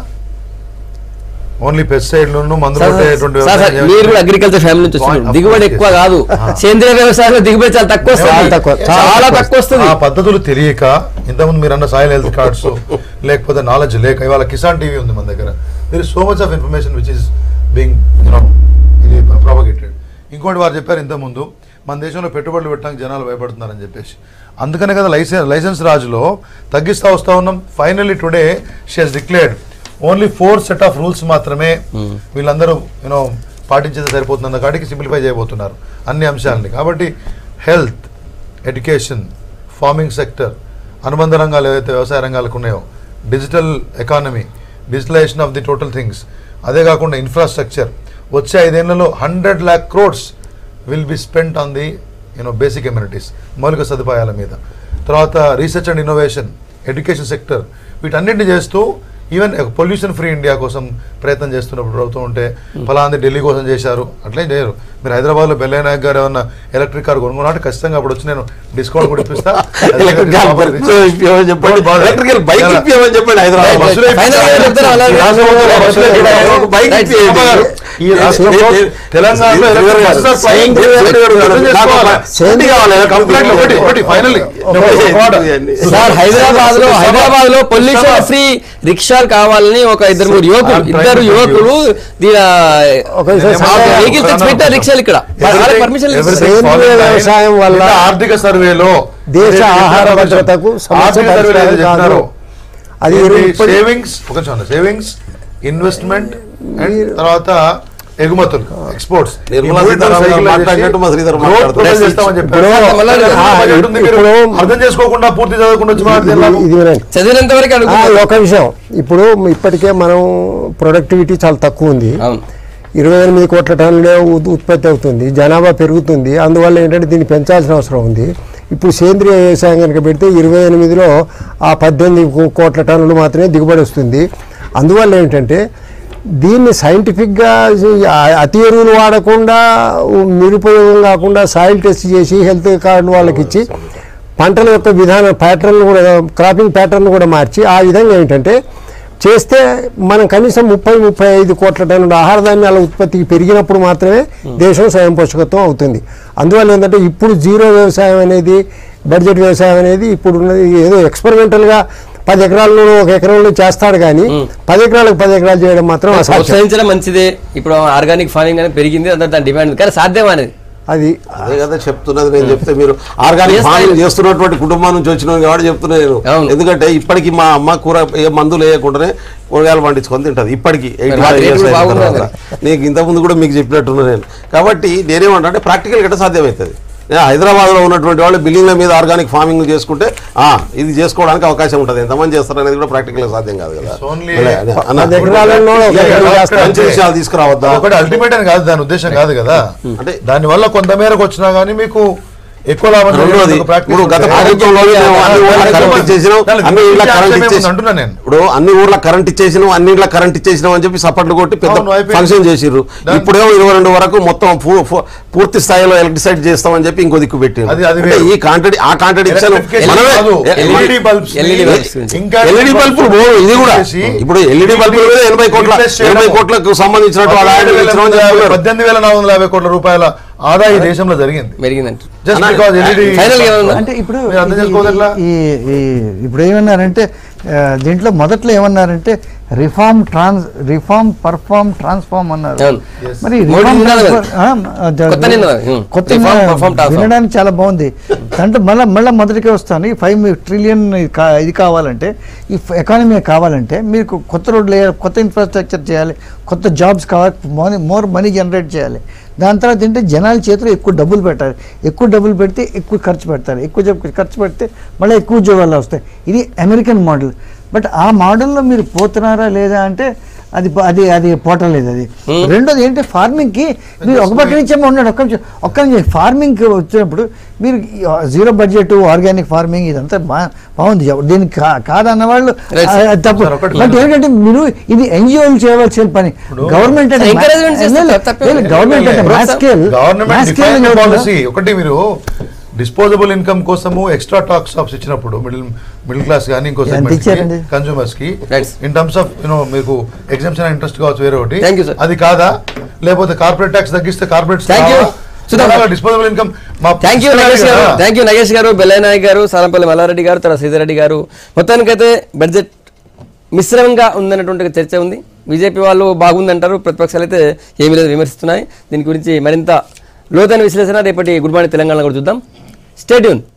ఓన్లీ పెస్టిసైడ్లను మందులు సార్, కొట్టేటువంటి సార్, సార్, వ్యవసాయం మీరు కూడా చేయాలి. అగ్రికల్చర్ ఫ్యామిలీ నుంచి Point వచ్చినారు of దిగుబడి view ఎక్కువ చేసి. కాదు ఆ. సేంద్రియ వ్యవసాయంలో దిగుబడి చాలా తక్కువ వస్తుంది చాలా తక్కువ, చాలా చాలా తక్కువ. తక్కువ వస్తుంది ఆ పద్ధతులు తెలియక ఇంతకుముందు మీరు అన్న సాయిల్ హెల్త్ కార్డ్స్ లేకపోతే నాలెడ్జ్ లేక ఇవాళ కిసాన్ టీవీ ఉంది మన దగ్గర there is so much of information which is being you know ఇది ప్రాపగేటెడ్ ఇంకోటి వారు చెప్పారు ఇంతకుముందు మన దేశంలో పెట్టుబడులు పెట్టడానికి జనాలు భయపడుతున్నారని చెప్పేసి అందుకనే కదా లైసెన్స్ లైసెన్స్ రాజులో తగ్గిస్తా వస్తా ఉన్నాం finally today she has declared only four set of rules మాత్రమే వీళ్ళందరూ యూనో పాటించేది సరిపోతుందన్న కాడికి సింప్లిఫై చేయబోతున్నారు అన్ని అంశాలని కాబట్టి హెల్త్ ఎడ్యుకేషన్ ఫార్మింగ్ సెక్టర్ అనుబంధ రంగాలు ఏవైతే వ్యవసాయ రంగాలకు ఉన్నాయో digital economy digitalisation of the total things అదే కాకుండా ఇన్ఫ్రాస్ట్రక్చర్ వచ్చే ఐదేళ్లలో hundred lakh crores will be spent on the you know basic amenities మౌలిక సదుపాయాల మీద తర్వాత research and innovation education sector వీటన్నిటిని చేస్తూ ఈవెన్ పొల్యూషన్ ఫ్రీ ఇండియా కోసం ప్రయత్నం చేస్తున్నప్పుడు ప్రభుత్వం ఉంటే ఫలాంది ఢిల్లీ కోసం చేశారు అట్లే చేయరు మీరు హైదరాబాద్లో బెల్లయ్య నాయక్ గారు ఏమన్నా ఎలక్ట్రిక్ కార్ కొనుక్కున్నట్టు ఖచ్చితంగా అప్పుడు వచ్చి నేను డిస్కౌంట్ కూడా ఇప్పిస్తా ఎలక్ట్రిక్ కార్ ఇప్పించమని చెప్పండి ఎలక్ట్రికల్ బైక్ ఇప్పించమని చెప్పండి హైదరాబాద్ బస్సులో Final గా చెప్తారా అలాగే? ఈ రాష్ట్రంలో బస్సులో ఎక్కితే ఒక బైక్ Right. ఇప్పించండి. ఈ రాష్ట్రంలో తెలంగాణలో ఎలక్ట్రిక్ బస్సెస్ ఆర్ flying. సేంద్రియ కావాలి కంప్లైంట్ ఒకటి ఒకటి ఫైనల్లీ సార్ హైదరాబాద్ లో హైదరాబాద్ లో పొల్యూషన్ ఫ్రీ రిక్షాలు కావాలని ఒక ఇద్దరు మూడు యువకులు I'm trying ఇద్దరు to యువకులు ఒక విషయం వెహికల్ తెచ్చి పెట్టారు రిక్షాలు ఇక్కడ వాళ్ళకి పర్మిషన్ సేంద్రియ వ్యవసాయం వల్ల ఆర్థిక సర్వేలో దేశ ఏదైతే ఆహార చెప్పారో భద్రతకు సమస్య ఆర్థిక సర్వేలో ఏదైతే పరిష్కారం చెప్పారో అది ఇప్పటి- సేవింగ్స్ ఒక సేవింగ్స్ ఇన్వెస్ట్మెంట్ అండ్ తర్వాత ఎగుమతులు ఎక్స్పోర్ట్స్ నిర్మలా సీతారామన్ గారు మాట్లాడినట్టు మా శ్రీధర్ మాట్లాడుతున్నారు. చేస్తామని చెప్పారు ఇప్పుడు మళ్ళా తెలంగాణ ఆ, బడ్జెట్ ఉంది, మీరు ఇప్పుడు- అర్థం చేసుకోకుండా పూర్తి చదవకుండా వచ్చి ఇది- మాట్లాడితే ఇది వినండి చదివినంత వరకు ఆ, అడుగుతున్నారు ఒక విషయం ఇప్పుడు ఇప్పటికే మనం ప్రొడక్టివిటీ చాలా తక్కువ ఉంది అవును ఇరవై ఎనిమిది కోట్ల టన్నులే ఉ- ఉత్పత్తి అవుతుంది జనాభా పెరుగుతుంది అందువల్ల ఏంటంటే దీన్ని పెంచాల్సిన అవసరం ఉంది ఇప్పుడు సేంద్రియ వ్యవసాయం కనుక పెడితే ఇరవై ఎనిమిదిలో ఆ పద్దెనిమిది కో- కోట్ల టన్నులు మాత్రమే దిగుబడి వస్తుంది అందువల్ల ఏంటంటే దీన్ని సైంటిఫిక్గా ఆ- అతి ఎరువులు వాడకుండా ఉ- నిరుపయోగం కాకుండా సాయిల్ టెస్ట్ చేసి హెల్త్ కార్డు వాళ్ళకి ఇచ్చి పంటల యొక్క విధానం ప్యాటర్న్ కూడా క్రాపింగ్ ప్యాటర్న్ కూడా మార్చి ఆ విధంగా ఏంటంటే చేస్తే మనం కనీసం ముప్పై ముప్పై ఐదు కోట్ల టన్నుల ఆహార ధాన్యాల ఉత్పత్తికి పెరిగినప్పుడు మాత్రమే దేశం స్వయం పోషకత్వం అవుతుంది అందువల్ల ఏంటంటే ఇప్పుడు జీరో వ్యవసాయం అనేది బడ్జెట్ వ్యవసాయం అనేది ఇప్పుడు ఉన్నది ఏదో ఎక్స్పెరిమెంటల్గా పది ఎకరాల్లో ఒక ఎకరంలో చేస్తాడు కానీ పది ఎకరాలకు పది ఎకరాలు చేయడం మాత్రం అసాధ్యం ప్రోత్సహించడం మంచిదే ఇప్పుడు ఆర్గానిక్ ఫార్మింగ్ అనేది పెరిగింది అంత దాని డిమాండ్ ఉంది కానీ సాధ్యం అనేది అది అదే కదా చెప్తున్నది నేను చెప్తే మీరు ఆర్గానిక్ చేస్తాయి. ఫార్మింగ్ చేస్తున్నటువంటి కుటుంబం నుంచి వచ్చిన కాబట్టి చెప్తున్నా నేను అవును. ఎందుకంటే ఇప్పటికి మా అమ్మ కూర ఏ మందులు వేయకుండానే కూరగాయలు పండించుకొని తింటది ఇప్పటికి ఎయిటీ మరి ఫైవ్ రేట్లు ఇయర్స్ అయిన బాగున్నాయి తర్వాత నీకు ఇంతకుముందు కూడా మీకు చెప్పినట్టున్నా నేను కాబట్టి నేనేమంటా అంటే ప్రాక్టికల్ గట్ట సాధ్యమవుతుంది ఏ, హైదరాబాద్లో ఉన్నటువంటి వాళ్ళు బిల్డింగ్ల మీద ఆర్గానిక్ ఫార్మింగ్ చేసుకుంటే ఆ, ఇది చేసుకోవడానికి అవకాశం ఉంటుంది ఎంతమంది చేస్తారు అనేది కూడా ప్రాక్టికల్ సాధ్యం కాదు కదా It's only- అదే, అదే. అన్న, పది ఎకరాలలో ఒక ఇక ఎకరం చేస్తారు. మంచి విషయాలు తీసుకురావద్దా ఒకటి అల్టిమేట్ అని కాదు దాని ఉద్దేశం కాదు కదా అంటే దాని వల్ల కొంత మేరకు వచ్చినా గానీ మీకు ఎక్కువ లాభం రెండోది జరిగేందుకు practice ఇప్పుడు గత ఉంటే- ప్రభుత్వంలో మేము అన్ని ఊర్ల కరెంట్ ఇచ్చేసినాం దానికి అన్ని ఊర్ల మించి కరెంట్ ఆశ్చర్యం ఇచ్చేసినాం అంటున్నా నేను. ఇప్పుడు అన్ని ఊర్ల కరెంట్ ఇచ్చేసినాం అన్ని ఇంట్లో కరెంట్ ఇచ్చేసినాం అని చెప్పి సపోర్ట్లు కొట్టి పెద్ద అవును, అయిపోయింది. ఫంక్షన్ చేసిర్రు దాని- ఇప్పుడేమో ఇరవై రెండు వరకు మొత్తం పూ- పూ- పూర్తి స్థాయిలో ఎలక్ట్రిసైడ్ చేస్తామని చెప్పి ఇంకో దిక్కు పెట్టింది అది- అది అంటే వేరు. ఈ కాంట్రడి ఆ కాంట్రడిక్షన్ Electrification మనమే కాదు. ఎ- LED bulbs ని LED bulbs గురించి. ఇంకా ఎల్ఈడి బల్బులు పోవు, ఇది కూడా చేసి ఇప్పుడు ఎల్ఈడి బల్బుల మీద ఎనభై కోట్ల replace చేయడము. ఎనభై కోట్లకు సంబంధించినట్టు వాళ్ళ పద్దెనిమిది వేల ఇచ్చినామని ఎనిమిది వందల యాభై- చెప్తున్నారు. పద్దెనిమిది వేల నాలుగు వందల యాభై కోట్ల రూపాయల ఆదా ఈ దేశంలో జరిగింది పెరిగిందంట జస్ట్ అన్న, బికాజ్ ఎల్ఈడి final గా ఏమన్నా? అంటే ఇప్పుడు మీరు అర్థం ఈ- చేసుకోవద్దు ఎట్లా? ఈ ఈ- ఇప్పుడు ఏమన్నారంటే ఆ, దీంట్లో మొదట్లో ఏమన్నారంటే రిఫార్మ్ ట్రాన్స్ రిఫార్మ్ పర్ఫార్మ్ ట్రాన్స్ఫార్మ్ అన్నారు అవును. మరి మోడీ reform, నినాదం అది. transform- ఆ, ఆ, కొత్త నినాదం. ఉం. కొత్త Reform, నినాదం. perform, transform. వినడానికి చాలా బాగుంది అంటే మళ్ళీ మళ్ళీ మొదటికే వస్తాను ఈ ఫైవ్ ట్రిలియన్ ఇది కావాలంటే ఈ ఎకానమీ కావాలంటే మీకు కొత్త రోడ్లు వేయాలి కొత్త ఇన్ఫ్రాస్ట్రక్చర్ చేయాలి కొత్త జాబ్స్ కావాలి మోర్ మనీ జనరేట్ చేయాలి దాని తర్వాత ఏంటంటే జనాల చేతిలో ఎక్కువ డబ్బులు పెట్టాలి ఎక్కువ డబ్బులు పెడితే ఎక్కువ ఖర్చు పెడతారు ఎక్కువ జబ్బు- ఖర్చు పెడితే మళ్ళీ ఎక్కువ ఉద్యోగాలు వస్తాయి ఇది అమెరికన్ మోడల్ బట్ ఆ మోడల్లో మీరు పోతున్నారా లేదా అంటే అది ప- అది అది పోవటం లేదు అది రెండోది ఏంటి ఫార్మింగ్ కి మీరు ఒక పక్క నుంచి ఏమో ఉన్నాడు ఒక్క నిమిషం ఒక్క నిమిషం ఫార్మింగ్ వచ్చినప్పుడు మీరు జీరో బడ్జెట్ ఆర్గానిక్ ఫార్మింగ్ ఇదంతా బా- బాగుంది ఎవ- దీనికి కా- కాదన్న వాళ్ళు Right, ఆ, అది తప్పు సార్, ఒకటి బట్ ఏంటంటే మీరు ఇది ఎన్జిఓలు చేయవలసిన పని గవర్నమెంట్ అంటే Encouragement చేస్తే తప్పే ఉంది. గవర్నమెంట్ అంటే ప్రోత్సాహం. Mass scale government define policy ఒకటి మీరు డిస్పోజబుల్ ఇన్కమ్ కోసము ఎక్స్ట్రా టాక్స్ ఆఫ్స్ ఇచ్చినప్పుడు మిడిల్ మిడిల్ క్లాస్ కానీ ఇంకో ఎంత ఇచ్చారండి? కన్సూమర్స్ కి Right. In terms of you know మీకు ఎగ్జామ్షన్ ఇంట్రెస్ట్ కావచ్చు వేరే ఒకటి Thank you, sir. అది కాదా లేకపోతే కార్పొరేట్ ట్యాక్స్ తగ్గిస్తే corporate Thank you. Sudhakar. Disposable income మా థ్యాంక్ యూ నగేష్ గారు థ్యాంక్ యూ నగేష్ గారు బెల్లయ్యనాయక్ గారు సారంపల్లి మల్లారెడ్డి గారు తర్వాత శ్రీధరెడ్డి గారు మొత్తానికైతే బడ్జెట్ మిశ్రమంగా ఉందన్నటువంటి చర్చ ఉంది బీజేపీ వాళ్ళు బాగుందంటారు ప్రతిపక్షాలు అయితే ఏమీ లేదు విమర్శిస్తున్నాయి దీని గురించి మరింత లోతైన విశ్లేషణ రేపటి గుడ్ మార్నింగ్ తెలంగాణ కూడా చూద్దాం స్టేట్యూన్